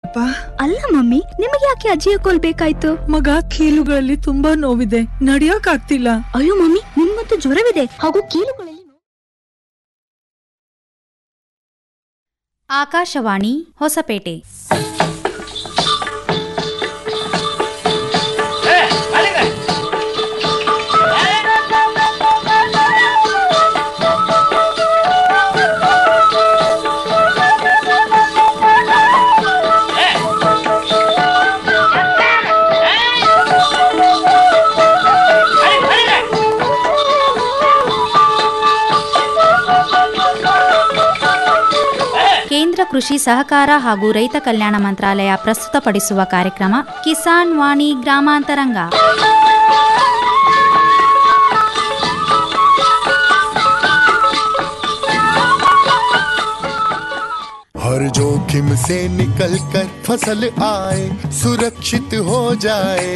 ಯಪ್ಪ ಅಲ್ಲ ಮಮ್ಮಿ ನಿಮಗೆ ಯಾಕೆ ಅಜ್ಜಿಯ ಕೋಲ್ ಬೇಕಾಯ್ತು ಮಗ ಕೀಲುಗಳಲ್ಲಿ ತುಂಬಾ ನೋವಿದೆ ನಡಿಯಕ್ ಆಗ್ತಿಲ್ಲ ಅಯ್ಯೋ ಮಮ್ಮಿ ನಿಮ್ಮಂತೂ ಜ್ವರವಿದೆ ಹಾಗೂ ಕೀಲುಗಳಲ್ಲಿ ನೋವು- ಆಕಾಶವಾಣಿ ಹೊಸಪೇಟೆ ಕೇಂದ್ರ ಕೃಷಿ ಸಹಕಾರ ಹಾಗೂ ರೈತ ಕಲ್ಯಾಣ ಮಂತ್ರಾಲಯ ಪ್ರಸ್ತುತಪಡಿಸುವ ಕಾರ್ಯಕ್ರಮ ಕಿಸಾನ್ ವಾಣಿ ಗ್ರಾಮಾಂತರಂಗ हर जोखिम से निकल कर फसल आए सुरक्षित हो जाए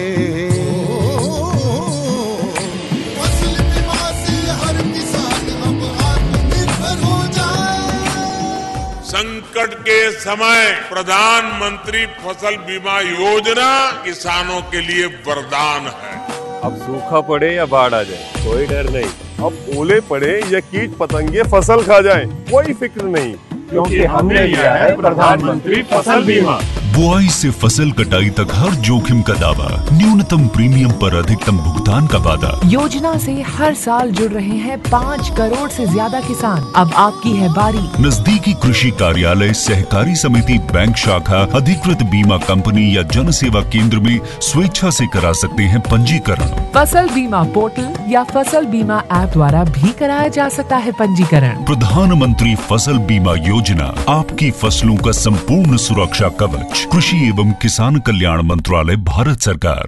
फसल बीमा से हर किसान अब आत्मनिर्भर हो जाए संकट के समय प्रधानमंत्री फसल बीमा योजना किसानों के लिए वरदान है अब सूखा पड़े या बाढ़ आ जाए कोई डर नहीं अब ओले पड़े या कीट पतंगे फसल खा जाए कोई फिक्र नहीं क्योंकि हमने लिया है प्रधानमंत्री फसल बीमा बुआई से फसल कटाई तक हर जोखिम का दावा न्यूनतम प्रीमियम पर अधिकतम भुगतान का वादा योजना से हर साल जुड़ रहे हैं पाँच करोड़ से ज्यादा किसान अब आपकी है बारी नजदीकी कृषि कार्यालय सहकारी समिति बैंक शाखा अधिकृत बीमा कंपनी या जन सेवा केंद्र में स्वेच्छा से करा सकते हैं पंजीकरण फसल बीमा पोर्टल या फसल बीमा ऐप द्वारा भी कराया जा सकता है पंजीकरण प्रधानमंत्री फसल बीमा योजना आपकी फसलों का संपूर्ण सुरक्षा कवच कृषि एवं किसान कल्याण मंत्रालय भारत सरकार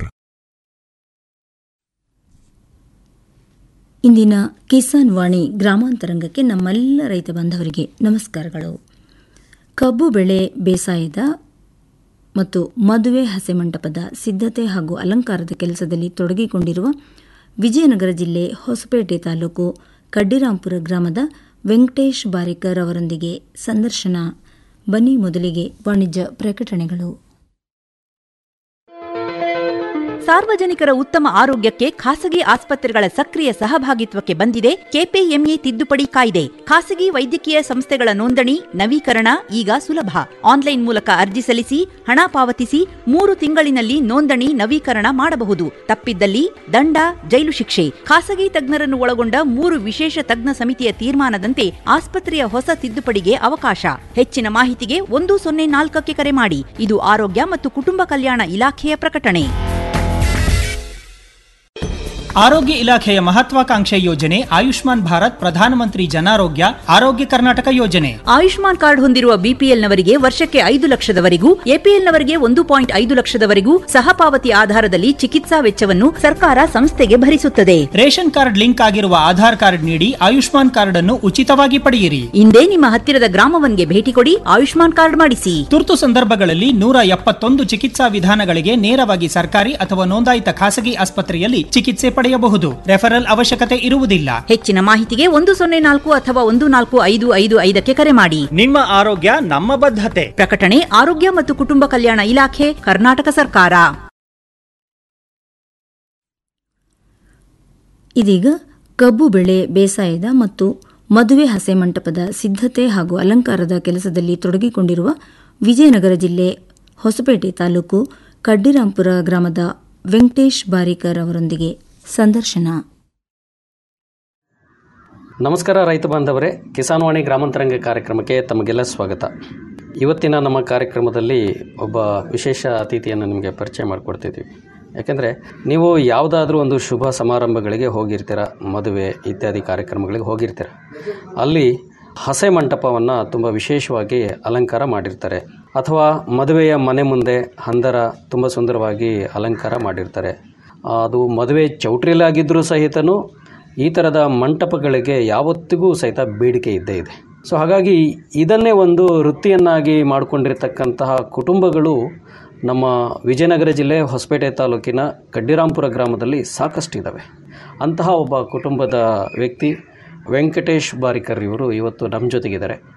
ಇಂದಿನ ಕಿಸಾನ್ ವಾಣಿ ಗ್ರಾಮಾಂತರಂಗಕ್ಕೆ ನಮ್ಮೆಲ್ಲ ರೈತ ಬಾಂಧವರಿಗೆ ನಮಸ್ಕಾರಗಳು ಕಬ್ಬು ಬೆಳೆ ಬೇಸಾಯದ ಮತ್ತು ಮದುವೆ ಹಸೆಮಂಟಪದ ಸಿದ್ಧತೆ ಹಾಗೂ ಅಲಂಕಾರದ ಕೆಲಸದಲ್ಲಿ ತೊಡಗಿಕೊಂಡಿರುವ ವಿಜಯನಗರ ಜಿಲ್ಲೆ ಹೊಸಪೇಟೆ ತಾಲೂಕು ಕಡ್ಡಿರಾಂಪುರ ಗ್ರಾಮದ ವೆಂಕಟೇಶ್ ಬಾರಿಕರ್ ಅವರೊಂದಿಗೆ ಸಂದರ್ಶನ ಬನ್ನಿ ಮೊದಲಿಗೆ ವಾಣಿಜ್ಯ ಪ್ರಕಟಣೆಗಳು ಸಾರ್ವಜನಿಕರ ಉತ್ತಮ ಆರೋಗ್ಯಕ್ಕೆ ಖಾಸಗಿ ಆಸ್ಪತ್ರೆಗಳ ಸಕ್ರಿಯ ಸಹಭಾಗಿತ್ವಕ್ಕೆ ಬಂದಿದೆ ಕೆಪಿಎಂಇ ತಿದ್ದುಪಡಿ ಕಾಯ್ದೆ ಖಾಸಗಿ ವೈದ್ಯಕೀಯ ಸಂಸ್ಥೆಗಳ ನೋಂದಣಿ ನವೀಕರಣ ಈಗ ಸುಲಭ ಆನ್ಲೈನ್ ಮೂಲಕ ಅರ್ಜಿ ಸಲ್ಲಿಸಿ ಹಣ ಪಾವತಿಸಿ ಮೂರು ತಿಂಗಳಿನಲ್ಲಿ ನೋಂದಣಿ ನವೀಕರಣ ಮಾಡಬಹುದು ತಪ್ಪಿದ್ದಲ್ಲಿ ದಂಡ ಜೈಲು ಶಿಕ್ಷೆ ಖಾಸಗಿ ತಜ್ಞರನ್ನು ಒಳಗೊಂಡ ಮೂರು ವಿಶೇಷ ತಜ್ಞ ಸಮಿತಿಯ ತೀರ್ಮಾನದಂತೆ ಆಸ್ಪತ್ರೆಯ ಹೊಸ ತಿದ್ದುಪಡಿಗೆ ಅವಕಾಶ ಹೆಚ್ಚಿನ ಮಾಹಿತಿಗೆ ಒಂದು ಸೊನ್ನೆ ನಾಲ್ಕಕ್ಕೆ ಕರೆ ಮಾಡಿ ಇದು ಆರೋಗ್ಯ ಮತ್ತು ಕುಟುಂಬ ಕಲ್ಯಾಣ ಇಲಾಖೆಯ ಪ್ರಕಟಣೆ ಆರೋಗ್ಯ ಇಲಾಖೆಯ ಮಹತ್ವಾಕಾಂಕ್ಷೆ ಯೋಜನೆ ಆಯುಷ್ಮಾನ್ ಭಾರತ್ ಪ್ರಧಾನಮಂತ್ರಿ ಜನಾರೋಗ್ಯ ಆರೋಗ್ಯ ಕರ್ನಾಟಕ ಯೋಜನೆ ಆಯುಷ್ಮಾನ್ ಕಾರ್ಡ್ ಹೊಂದಿರುವ ಬಿಪಿಎಲ್ನವರಿಗೆ ವರ್ಷಕ್ಕೆ ಐದು ಲಕ್ಷದವರೆಗೂ ಎಪಿಎಲ್ನವರಿಗೆ ಒಂದು ಪಾಯಿಂಟ್ ಐದು ಲಕ್ಷದವರೆಗೂ ಸಹಪಾವತಿ ಆಧಾರದಲ್ಲಿ ಚಿಕಿತ್ಸಾ ವೆಚ್ಚವನ್ನು ಸರ್ಕಾರ ಸಂಸ್ಥೆಗೆ ಭರಿಸುತ್ತದೆ ರೇಷನ್ ಕಾರ್ಡ್ ಲಿಂಕ್ ಆಗಿರುವ ಆಧಾರ್ ಕಾರ್ಡ್ ನೀಡಿ ಆಯುಷ್ಮಾನ್ ಕಾರ್ಡ್ ಅನ್ನು ಉಚಿತವಾಗಿ ಪಡೆಯಿರಿ ಇಂದೇ ನಿಮ್ಮ ಹತ್ತಿರದ ಗ್ರಾಮವನ್ಗೆ ಭೇಟಿ ಕೊಡಿ ಆಯುಷ್ಮಾನ್ ಕಾರ್ಡ್ ಮಾಡಿಸಿ ತುರ್ತು ಸಂದರ್ಭಗಳಲ್ಲಿ ನೂರ ಎಪ್ಪತ್ತೊಂದು ಚಿಕಿತ್ಸಾ ವಿಧಾನಗಳಿಗೆ ನೇರವಾಗಿ ಸರ್ಕಾರಿ ಅಥವಾ ನೋಂದಾಯಿತ ಖಾಸಗಿ ಆಸ್ಪತ್ರೆಯಲ್ಲಿ ಚಿಕಿತ್ಸೆ ಪಡೆಯಬಹುದು ರೆಫರಲ್ ಅವಶ್ಯಕತೆ ಇರುವುದಿಲ್ಲ ಹೆಚ್ಚಿನ ಮಾಹಿತಿಗೆ ಒಂದು ಸೊನ್ನೆ ನಾಲ್ಕು ಅಥವಾ ಒಂದು ನಾಲ್ಕು ಐದು ಐದು ಐದಕ್ಕೆ ಕರೆ ಮಾಡಿ ನಿಮ್ಮ ಆರೋಗ್ಯ ನಮ್ಮ ಬದ್ಧತೆ ಪ್ರಕಟಣೆ ಆರೋಗ್ಯ ಮತ್ತು ಕುಟುಂಬ ಕಲ್ಯಾಣ ಇಲಾಖೆ ಕರ್ನಾಟಕ ಸರ್ಕಾರ ಇದೀಗ ಕಬ್ಬು ಬೆಳೆ ಬೇಸಾಯದ ಮತ್ತು ಮದುವೆ ಹಸೆ ಮಂಟಪದ ಸಿದ್ಧತೆ ಹಾಗೂ ಅಲಂಕಾರದ ಕೆಲಸದಲ್ಲಿ ತೊಡಗಿಕೊಂಡಿರುವ ವಿಜಯನಗರ ಜಿಲ್ಲೆ ಹೊಸಪೇಟೆ ತಾಲೂಕು ಕಡ್ಡಿರಾಂಪುರ ಗ್ರಾಮದ ವೆಂಕಟೇಶ್ ಬಾರಿಕರ್ ಅವರೊಂದಿಗೆ ಸಂದರ್ಶನ ನಮಸ್ಕಾರ ರೈತ ಬಾಂಧವರೇ ಕಿಸಾನ್ವಾಣಿ ಗ್ರಾಮಾಂತರಂಗ ಕಾರ್ಯಕ್ರಮಕ್ಕೆ ತಮಗೆಲ್ಲ ಸ್ವಾಗತ ಇವತ್ತಿನ ನಮ್ಮ ಕಾರ್ಯಕ್ರಮದಲ್ಲಿ ಒಬ್ಬ ವಿಶೇಷ ಅತಿಥಿಯನ್ನು ನಿಮಗೆ ಪರಿಚಯ ಮಾಡಿಕೊಡ್ತಿದ್ದೀವಿ ಯಾಕೆಂದರೆ ನೀವು ಯಾವುದಾದ್ರೂ ಒಂದು ಶುಭ ಸಮಾರಂಭಗಳಿಗೆ ಹೋಗಿರ್ತೀರ ಮದುವೆ ಇತ್ಯಾದಿ ಕಾರ್ಯಕ್ರಮಗಳಿಗೆ ಹೋಗಿರ್ತೀರ ಅಲ್ಲಿ ಹಸೆ ಮಂಟಪವನ್ನು ತುಂಬ ವಿಶೇಷವಾಗಿ ಅಲಂಕಾರ ಮಾಡಿರ್ತಾರೆ ಅಥವಾ ಮದುವೆಯ ಮನೆ ಮುಂದೆ ಹಂದರ ತುಂಬ ಸುಂದರವಾಗಿ ಅಲಂಕಾರ ಮಾಡಿರ್ತಾರೆ ಅದು ಮದುವೆ ಚೌಟ್ರಿಲಾಗಿದ್ದರೂ ಸಹಿತನೂ ಈ ಥರದ ಮಂಟಪಗಳಿಗೆ ಯಾವತ್ತಿಗೂ ಸಹಿತ ಬೇಡಿಕೆ ಇದ್ದೇ ಇದೆ ಸೊ ಹಾಗಾಗಿ ಇದನ್ನೇ ಒಂದು ವೃತ್ತಿಯನ್ನಾಗಿ ಮಾಡಿಕೊಂಡಿರ್ತಕ್ಕಂತಹ ಕುಟುಂಬಗಳು ನಮ್ಮ ವಿಜಯನಗರ ಜಿಲ್ಲೆ ಹೊಸಪೇಟೆ ತಾಲೂಕಿನ ಕಡ್ಡಿರಾಂಪುರ ಗ್ರಾಮದಲ್ಲಿ ಸಾಕಷ್ಟಿದ್ದಾವೆ ಅಂತಹ ಒಬ್ಬ ಕುಟುಂಬದ ವ್ಯಕ್ತಿ ವೆಂಕಟೇಶ್ ಬಾರಿಕರ್ ಇವರು ಇವತ್ತು ನಮ್ಮ ಜೊತೆಗಿದ್ದಾರೆ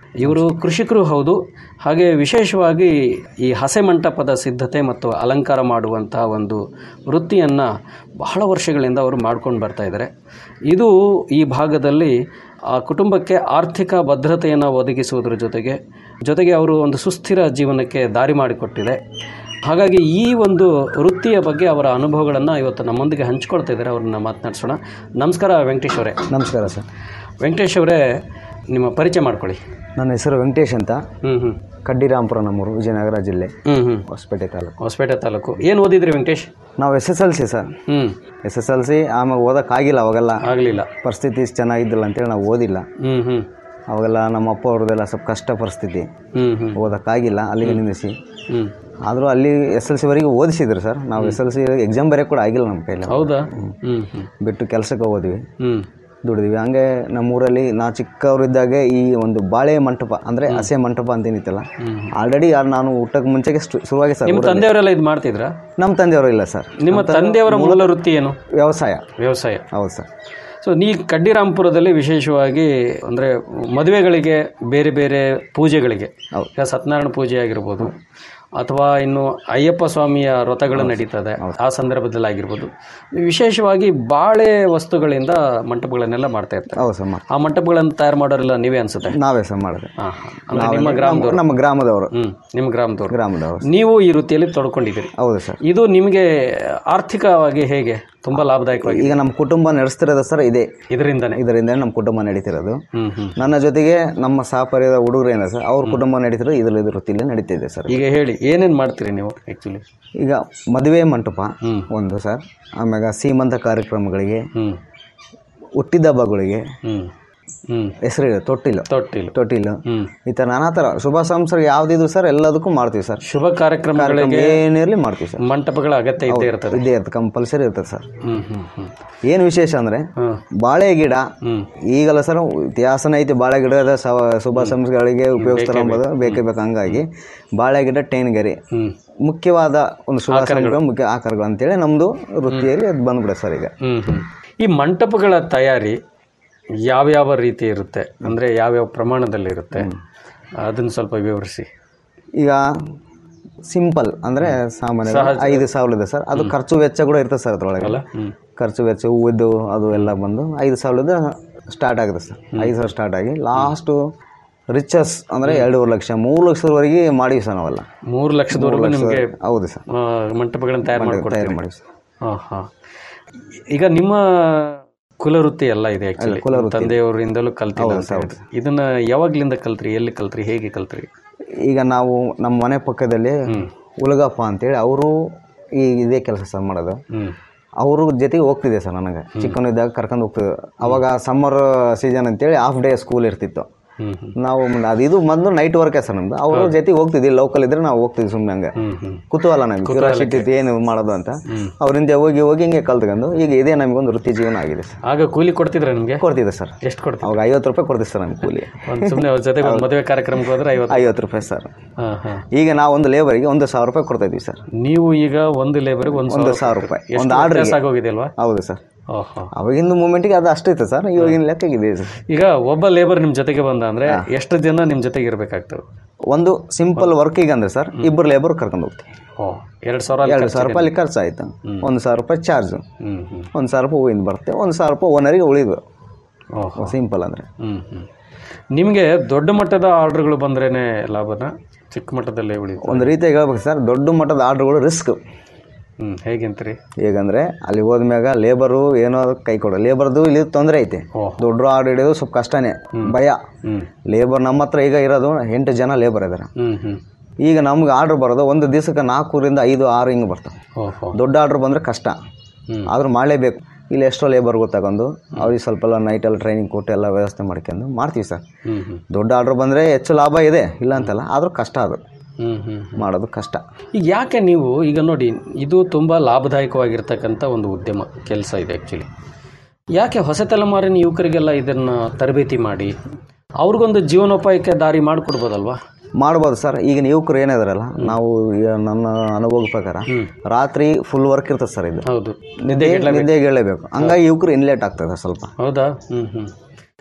ಇವರು ಕೃಷಿಕರು ಹೌದು ಹಾಗೆ ವಿಶೇಷವಾಗಿ ಈ ಹಸೆ ಮಂಟಪದ ಸಿದ್ಧತೆ ಮತ್ತು ಅಲಂಕಾರ ಮಾಡುವಂತಹ ಒಂದು ವೃತ್ತಿಯನ್ನು ಬಹಳ ವರ್ಷಗಳಿಂದ ಅವರು ಮಾಡ್ಕೊಂಡು ಬರ್ತಾ ಇದ್ದಾರೆ ಇದು ಈ ಭಾಗದಲ್ಲಿ ಆ ಕುಟುಂಬಕ್ಕೆ ಆರ್ಥಿಕ ಭದ್ರತೆಯನ್ನು ಒದಗಿಸುವುದರ ಜೊತೆಗೆ ಜೊತೆಗೆ ಅವರು ಒಂದು ಸುಸ್ಥಿರ ಜೀವನಕ್ಕೆ ದಾರಿ ಮಾಡಿಕೊಟ್ಟಿದೆ ಹಾಗಾಗಿ ಈ ಒಂದು ವೃತ್ತಿಯ ಬಗ್ಗೆ ಅವರ ಅನುಭವಗಳನ್ನು ಇವತ್ತು ನಮ್ಮೊಂದಿಗೆ ಹಂಚ್ಕೊಳ್ತಾ ಇದ್ದಾರೆ ಅವ್ರನ್ನ ಮಾತನಾಡಿಸೋಣ ನಮಸ್ಕಾರ ವೆಂಕಟೇಶ್ ಅವರೇ ನಮಸ್ಕಾರ ಸರ್ ವೆಂಕಟೇಶ್ ಅವರೇ ನಿಮ್ಮ ಪರಿಚಯ ಮಾಡ್ಕೊಳ್ಳಿ ನನ್ನ ಹೆಸರು ವೆಂಕಟೇಶ್ ಅಂತ ಹ್ಞೂ ಹ್ಞೂ ಕಡ್ಡಿರಾಂಪುರ ನಮ್ಮೂರು ವಿಜಯನಗರ ಜಿಲ್ಲೆ ಹ್ಞೂ ಹ್ಞೂ ಹೊಸಪೇಟೆ ತಾಲೂಕು ಹೊಸಪೇಟೆ ತಾಲೂಕು ಏನು ಓದಿದ್ರಿ ವೆಂಕಟೇಶ್ ನಾವು S S L C sir ಹ್ಞೂ ಎಸ್ ಎಸ್ ಎಲ್ ಸಿ ಆಮೇಲೆ ಓದೋಕ್ಕಾಗಿಲ್ಲ ಅವಾಗೆಲ್ಲ ಆಗಲಿಲ್ಲ ಪರಿಸ್ಥಿತಿ ಇಷ್ಟು ಚೆನ್ನಾಗಿದ್ದಿಲ್ಲ ಅಂತೇಳಿ ನಾವು ಓದಿಲ್ಲ ಹ್ಞೂ ಹ್ಞೂ ಅವಾಗೆಲ್ಲ ನಮ್ಮ ಅಪ್ಪ ಅವ್ರದ್ದೆಲ್ಲ ಸ್ವಲ್ಪ ಕಷ್ಟ ಪರಿಸ್ಥಿತಿ ಹ್ಞೂ ಹ್ಞೂ ಓದೋಕ್ಕಾಗಿಲ್ಲ ಅಲ್ಲಿಗೆ ನಿಲ್ಲಿಸಿ ಹ್ಞೂ ಆದರೂ ಅಲ್ಲಿ ಎಸ್ ಎಲ್ ಸಿವರೆಗೆ ಓದಿಸಿದ್ರು ಸರ್ ನಾವು ಎಸ್ ಎಲ್ ಸಿ ಎಕ್ಸಾಮ್ ಬರೆಯೋಕೆ ಕೂಡ ಆಗಿಲ್ಲ ನಮ್ಮ ಕೈಲಿ ಹೌದಾ ಹ್ಞೂ ಹ್ಞೂ ಬಿಟ್ಟು ಕೆಲಸಕ್ಕೆ ಹೋದ್ವಿ ಹ್ಞೂ ದುಡಿದ್ವಿ ಹಂಗೆ ನಮ್ಮೂರಲ್ಲಿ ನಾ ಚಿಕ್ಕವರಿದ್ದಾಗೆ ಈ ಒಂದು ಬಾಳೆ ಮಂಟಪ ಅಂದರೆ ಹಸೆ ಮಂಟಪ ಅಂತ ಏನಿತ್ತಲ್ಲ ಆಲ್ರೆಡಿ ನಾನು ಊಟಕ್ಕೆ ಮುಂಚೆಗೆ ಸ್ಟು- ಶುರುವಾಗಿ ಸರ್ ನಿಮ್ಮ ಊರಲ್ಲಿ. ತಂದೆಯವರೆಲ್ಲ ಇದು ಮಾಡ್ತಿದ್ರಾ ನಮ್ಮ ತಂದೆಯವರು ಇಲ್ಲ ಸರ್ ನಿಮ್ಮ ನಮ್ಮ ತಂದೆ- ತಂದೆಯವರ ಮೂಲ ವೃತ್ತಿ ಏನು ವ್ಯವಸಾಯ ವ್ಯವಸಾಯ ಹೌದು ಸರ್ ಸೊ ನೀ ಕಡ್ಡಿರಾಂಪುರದಲ್ಲಿ ವಿಶೇಷವಾಗಿ ಅಂದರೆ ಮದುವೆಗಳಿಗೆ ಬೇರೆ ಬೇರೆ ಪೂಜೆಗಳಿಗೆ ಈಗ ಸತ್ಯನಾರಾಯಣ ಪೂಜೆ ಆಗಿರ್ಬೋದು ಅಥವಾ ಇನ್ನು ಅಯ್ಯಪ್ಪ ಸ್ವಾಮಿಯ ವ್ರತಗಳು ನಡೀತದೆ ಆ ಸಂದರ್ಭದಲ್ಲಿ ಆಗಿರ್ಬೋದು ವಿಶೇಷವಾಗಿ ಬಾಳೆ ವಸ್ತುಗಳಿಂದ ಮಂಟಪಗಳನ್ನೆಲ್ಲ ಮಾಡ್ತಾ ಇರ್ತಾರೆ ಹೌದು ಸರ್ ಆ ಮಂಟಪಗಳನ್ನು ತಯಾರು ಮಾಡೋರೆಲ್ಲ ನೀವೇ ಅನ್ಸುತ್ತೆ ನಾವೇ ಸರ್ ಮಾಡಿದೆ ಹಾಂ ಅಂದ್ರೆ ನಾವೇ- ನಿಮ್ಮ ಗ್ರಾಮದವರು ನಮ್ಮ ಗ್ರಾಮದವರು ಹ್ಞೂ ನಿಮ್ಮ ಗ್ರಾಮದವರು ಗ್ರಾಮದವರು ನೀವು ಈ ವೃತ್ತಿಯಲ್ಲಿ ತೊಡ್ಕೊಂಡಿದ್ದೀರಿ ಹೌದು ಸರ್ ಇದು ನಿಮಗೆ ಆರ್ಥಿಕವಾಗಿ ಹೇಗೆ ತುಂಬ ಲಾಭದಾಯಕವಾಗಿ ಈಗ ನಮ್ಮ ಕುಟುಂಬ ನಡೆಸ್ತಿರೋದು ಸರ್ ಇದೆ ಇದರಿಂದನೇ ಇದರಿಂದ ನಮ್ಮ ಕುಟುಂಬ ನಡೀತಿರೋದು ಹ್ಮ್ ಹ್ಮ್ ನನ್ನ ಜೊತೆಗೆ ನಮ್ಮ ಸಹಪರಿದ ಹುಡುಗರು ಏನ ಸರ್ ಅವ್ರ ಕುಟುಂಬ ನಡೀತಿರೋದು ಇದ್ರ ಇದ್ರ ವೃತ್ತಿಯಲ್ಲಿ ನಡೀತಿದೆ ಸರ್ ಈಗ ಹೇಳಿ ಏನೇನು ಮಾಡ್ತೀರಿ ನೀವು ಆ್ಯಕ್ಚುಲಿ ಈಗ ಮದುವೆ ಮಂಟಪ ಒಂದು ಸರ್ ಆಮ್ಯಾಗ ಸೀಮಂತ ಕಾರ್ಯಕ್ರಮಗಳಿಗೆ ಹ್ಮ್ ಹುಟ್ಟಿದ ಹಬ್ಬಗಳಿಗೆ ಹ್ಮ್ ಹ್ಮ್ ಹೆಸರು ತೊಟ್ಟಿಲು ತೊಟ್ಟಿಲು ತೊಟ್ಟಿಲು ಹ್ಮ್ ಈ ಥರ ನಾನಾ ಥರ ಶುಭ ಸಂಸ್ಕಾರ ಯಾವ್ದಿದ್ರು ಸರ್ ಎಲ್ಲದಕ್ಕೂ ಮಾಡ್ತೀವಿ ಸರ್ ಶುಭ ಕಾರ್ಯಕ್ರಮಗಳಿಗೆ ಏನಿರಲಿ ಮಾಡ್ತೀವಿ ಸರ್ ಮಂಟಪಗಳ ಅಗತ್ಯ ಇದ್ದೇ ಇರ್ತದೆ ಇದ್ದೇ ಇರ್ತದೆ ಕಂಪಲ್ಸರಿ ಇರ್ತದೆ ಸರ್ ಹ್ಮ್ ಹ್ಮ್ ಹ್ಮ್ ಏನು ವಿಶೇಷ ಅಂದರೆ ಬಾಳೆ ಗಿಡ ಈಗಲ್ಲ ಸರ್ ಇತಿಹಾಸನ ಐತಿ ಬಾಳೆ ಗಿಡದ ಸವ- ಶುಭ ಸಂಸ್ಕೃತಿಗಳಿಗೆ ಉಪಯೋಗಿಸ್ತಾರೆ ಅಂಬೋದು ಬೇಕೇ ಬೇಕು ಹಂಗಾಗಿ ಬಾಳೆ ಗಿಡ ಟೇನ್ಗೆರೆ ಮುಖ್ಯವಾದ ಒಂದು ಶುಭ ಸಂಸ್ಕೃತಿ ಮುಖ್ಯ ಆಕಾರಗಳು ಅಂತೇಳಿ ನಮ್ಮದು ವೃತ್ತಿಯಲ್ಲಿ ಅದು ಬಂದ್ಬಿಡೆ ಸರ್ ಈಗ ಹ್ಮ್ ಹ್ಮ್ ಈ ಮಂಟಪಗಳ ತಯಾರಿ ಯಾವ್ಯಾವ ರೀತಿ ಇರುತ್ತೆ ಅಂದರೆ ಯಾವ್ಯಾವ ಪ್ರಮಾಣದಲ್ಲಿ ಇರುತ್ತೆ ಅದನ್ನು ಸ್ವಲ್ಪ ವಿವರಿಸಿ ಈಗ ಸಿಂಪಲ್ ಅಂದರೆ ಸಾಮಾನ್ಯ ಸಹಜ. ಐದು ಸಾವಿರ ಇದೆ ಸರ್ ಅದು ಖರ್ಚು ವೆಚ್ಚ ಕೂಡ ಇರ್ತದೆ ಸರ್ ಅದ್ರೊಳಗೆ ಹ್ಮ್. ಖರ್ಚು ವೆಚ್ಚ ಹೂವಿದ್ದು ಅದು ಎಲ್ಲ ಬಂದು ಐದು ಸಾವಿರದ ಸ್ಟಾರ್ಟ್ ಆಗುತ್ತೆ ಸರ್ ಐದು ಸಾವಿರ ಸ್ಟಾರ್ಟ್ ಆಗಿ ಲಾಸ್ಟು ರಿಚಸ್ ಅಂದರೆ ಎರಡೂವರೆ ಲಕ್ಷ ಮೂರು ಲಕ್ಷದವರೆಗೆ ಮಾಡಿವಿ ಸರ್ ನಾವೆಲ್ಲ ಮೂರು ಲಕ್ಷದವರೆಗೂ ಮೂರು ಲಕ್ಷ- ನಿಮಗೆ ಹೌದು ಸರ್ ಆ, ಮಂಟಪಗಳನ್ನು ತಯಾರು ಮಾಡಿ- ಮಾಡಿಕೊಡ್ತೀರಿ ತಯಾರು ಮಾಡಿವಿ ಸರ್ ಹಾಂ ಹಾಂ ಈಗ ನಿಮ್ಮ ಕುಲವೃತ್ತಿ ಎಲ್ಲ ಇದೆ ಆ್ಯಕ್ಚುಲಿ ಕುಲವೃತ್ತಿ. ತಂದೆಯವರಿಂದಲೂ ಕಲ್ತಿಲ್ಲ ಹೌದು, ಅಂತ ಹೇಳಿದ್ರಿ. ಇದನ್ನ ಯಾವಾಗ್ಲಿಂದ ಕಲ್ತ್ರಿ ಎಲ್ಲಿ ಕಲ್ತ್ರಿ ಹೇಗೆ ಕಲ್ತ್ರಿ ಈಗ ನಾವು ನಮ್ಮ ಮನೆ ಪಕ್ಕದಲ್ಲಿ ಉಲಗಪ್ಪ ಅಂತೇಳಿ ಅವರು ಈ ಇದೇ ಕೆಲಸ ಸರ್ ಮಾಡೋದು ಹ್ಮ್ ಅವ್ರ ಜೊತೆಗೆ ಹೋಗ್ತಿದ್ದೆ ಸರ್ ನನಗೆ ಚಿಕ್ಕವನಿದ್ದಾಗ ಕರ್ಕೊಂಡು ಹೋಗ್ತಿದ್ದೆ ಅವಾಗ ಸಮ್ಮರ್ ಸೀಸನ್ ಅಂತೇಳಿ ಹಾಫ್ ಡೇ ಸ್ಕೂಲ್ ಇರ್ತಿತ್ತು ಹ್ಮ್ ಹ್ಮ್ ನಾವು ಮುಂದೆ ಅದು ಇದು ಮೊದಲು ನೈಟ್ ವರ್ಕೇ ಸರ್ ನಮ್ದು ಅವ್ರ ಜೊತೆಗೆ ಹೋಗ್ತಿದ್ವಿ ಲೋಕಲ್ ಇದ್ರೆ ನಾವು ಹೋಗ್ತಿದ್ವಿ ಸುಮ್ಮನೆ ಹಂಗೆ ಹ್ಮ್ ಹ್ಮ್ ಕುತೂಹಲ ನಮ್ಗೆ ಕ್ಯೂರಿಯಾಸಿಟಿ ಇತ್ತು ಏನು ಮಾಡೋದು ಅಂತ ಅವರಿಂದ ಹೋಗಿ ಹೋಗಿ ಹಿಂಗೆ ಕಲ್ತ್ಕೊಂಡು ಈಗ ಇದೇ ನಮಗೊಂದು ವೃತ್ತಿ ಜೀವನ ಆಗಿದೆ ಸರ್ ಆಗ ಕೂಲಿ ಕೊಡ್ತಿದ್ರ ನಿಮಗೆ ಕೊಡ್ತಿದ್ದೆ ಸರ್ ಎಷ್ಟು ಕೊಡ್ತೀವಿ ಅವಾಗ ಐವತ್ತು ರೂಪಾಯಿ ಕೊಡ್ತೀವಿ ಸರ್ ನಮ್ಗೆ ಕೂಲಿ ಒಂದು ಸುಮ್ಮನೆ ಅವ್ರ ಜೊತೆಗೆ ಒಂದು ಮದುವೆ ಕಾರ್ಯಕ್ರಮಕ್ಕೆ ಹೋದ್ರೆ ಐವತ್ತು ಐವತ್ತು ರೂಪಾಯಿ ಸರ್ ಹಾಂ ಹಾಂ ಈಗ ನಾವು ಒಂದು ಲೇಬರಿಗೆ ಒಂದು ಸಾವಿರ ರೂಪಾಯಿ ಕೊಡ್ತಾ ಇದ್ವಿ ಸರ್ ನೀವು ಈಗ ಒಂದು ಲೇಬರ್ಗೆ ಒಂದು ಒಂದು ಸಾವಿರ ರೂಪಾಯಿ ಎಷ್ಟು ಒಂದು ಆರ್ಡ್ರಿಗೆ ವ್ಯತ್ಯಾಸ ಆಗೋಗಿದೆ ಅಲ್ವಾ ಹೌದು ಸರ್ ಓಹೋ ಅವಾಗಿಂದ ಮೂಮೆಂಟಿಗೆ ಅದು ಅಷ್ಟಿತ್ತು ಸರ್ ಇವಾಗಿನ ಲೆಕ್ಕಗಿದೆ ಸರ್ ಈಗ ಒಬ್ಬ ಲೇಬರ್ ನಿಮ್ಮ ಜೊತೆಗೆ ಬಂದ ಅಂದ್ರೆ ಎಷ್ಟು ಜನ ನಿಮ್ಮ ಜೊತೆಗೆ ಇರಬೇಕಾಗ್ತವೆ ಒಂದು ಸಿಂಪಲ್ ವರ್ಕಿಗೆ ಅಂದ್ರೆ ಸರ್ ಇಬ್ಬರು ಲೇಬರ್ ಕರ್ಕೊಂಡು ಹೋಗ್ತೀವಿ ಓ ಎರಡು ಸಾವಿರ ಅಲ್ಲಿ ಎರಡು ಖರ್ಚಿದೆ. ಸಾವಿರ ರೂಪಾಯಿ ಅಲ್ಲಿ ಖರ್ಚು ಆಯ್ತು ಒಂದು ಸಾವಿರ ರೂಪಾಯಿ ಚಾರ್ಜು ಹ್ಮ್ ಹ್ಮ್ ಒಂದು ಸಾವಿರ ರೂಪಾಯಿ ಹೂವಿಂದ ಬರುತ್ತೆ ಒಂದು ಸಾವಿರ ರೂಪಾಯಿ ಓನರಿಗೆ ಉಳಿದು ಓಹೋ ಸಿಂಪಲ್ ಅಂದರೆ ಹ್ಮ್ ಹ್ಮ್ ನಿಮಗೆ ದೊಡ್ಡ ಮಟ್ಟದ ಆರ್ಡರ್ಗಳು ಬಂದ್ರೇನೆ ಲಾಭನ ಚಿಕ್ಕ ಮಟ್ಟದಲ್ಲೇ ಉಳಿತು ಒಂದು ರೀತಿಯಾಗಿ ಹೇಳ್ಬೇಕು ಸರ್ ದೊಡ್ಡ ಮಟ್ಟದ ಆರ್ಡ್ರ್ಗಳು ರಿಸ್ಕ್ ಹ್ಮ್ ಹೇಗಂತೀರಿ ಹೇಗಂದ್ರೆ ಅಲ್ಲಿ ಹೋದ್ಮ್ಯಾಗ ಲೇಬರು ಏನೋ ಕೈ ಕೊಡೋ ಲೇಬರ್ದು ಇಲ್ಲಿ ತೊಂದರೆ ಐತೆ ದೊಡ್ಡ ಆರ್ಡರ್ ಹಿಡಿಯೋದು ಸ್ವಲ್ಪ ಕಷ್ಟನೇ ಭಯ ಹ್ಮ್ ಲೇಬರ್ ನಮ್ಮ ಹತ್ರ ಈಗ ಇರೋದು ಎಂಟು ಜನ ಲೇಬರ್ ಇದ್ದಾರೆ ಹ್ಮ್ ಹ್ಮ್ ಈಗ ನಮ್ಗೆ ಆರ್ಡ್ರ್ ಬರೋದು ಒಂದು ದಿವಸಕ್ಕೆ ನಾಲ್ಕೂರಿಂದ ಐದು ಆರು ಹಿಂಗೆ ಬರ್ತವೆ ಓಹೋ ದೊಡ್ಡ ಆರ್ಡ್ರ್ ಬಂದರೆ ಕಷ್ಟ ಹ್ಮ್. ಆದ್ರೂ ಮಾಡಲೇಬೇಕು ಇಲ್ಲಿ ಎಷ್ಟೋ ಲೇಬರ್ಗಳು ತಗೊಂಡು ಅವ್ರಿಗೆ ಸ್ವಲ್ಪ ಎಲ್ಲ ನೈಟಲ್ಲಿ ಟ್ರೈನಿಂಗ್ ಕೊಟ್ಟು ಎಲ್ಲ ವ್ಯವಸ್ಥೆ ಮಾಡ್ಕೊಂಡು ಮಾಡ್ತೀವಿ ಸರ್ ಹ್ಮ್ ಹ್ಮ್ ದೊಡ್ಡ ಆರ್ಡ್ರ್ ಬಂದರೆ ಹೆಚ್ಚು ಲಾಭ ಇದೆ ಇಲ್ಲ ಅಂತಲ್ಲ ಆದರೂ ಕಷ್ಟ ಅದು ಹ್ಮ್ ಹ್ಮ್ ಮಾಡೋದು ಕಷ್ಟ ಈಗ ಯಾಕೆ ನೀವು ಈಗ ನೋಡಿ ಇದು ತುಂಬ ಲಾಭದಾಯಕವಾಗಿರ್ತಕ್ಕಂಥ ಒಂದು ಉದ್ಯಮ ಕೆಲಸ ಇದೆ ಆ್ಯಕ್ಚುಲಿ ಯಾಕೆ ಹೊಸ ತಲೆಮಾರಿನ ಯುವಕರಿಗೆಲ್ಲ ಇದನ್ನು ತರಬೇತಿ ಮಾಡಿ ಅವ್ರಿಗೊಂದು ಜೀವನೋಪಾಯಕ್ಕೆ ದಾರಿ ಮಾಡಿಕೊಡ್ಬೋದಲ್ವಾ ಮಾಡ್ಬೋದು ಸರ್ ಈಗಿನ ಯುವಕರು ಏನಿದಾರಲ್ಲ ನಾವು ಈಗ ನನ್ನ ಅನುಭವದ ಪ್ರಕಾರ ರಾತ್ರಿ ಫುಲ್ ವರ್ಕ್ ಇರ್ತದೆ ಸರ್ ಇದು ಹೌದು ನಿದ್ದೆಗೆ ನಿದ್ದೆಗೆ ಹೇಳಬೇಕು ಹಂಗಾಗಿ ಯುವಕರು ಇನ್ಲೇಟ್ ಆಗ್ತದೆ ಸ್ವಲ್ಪ ಹೌದಾ ಹ್ಮ್ ಹ್ಮ್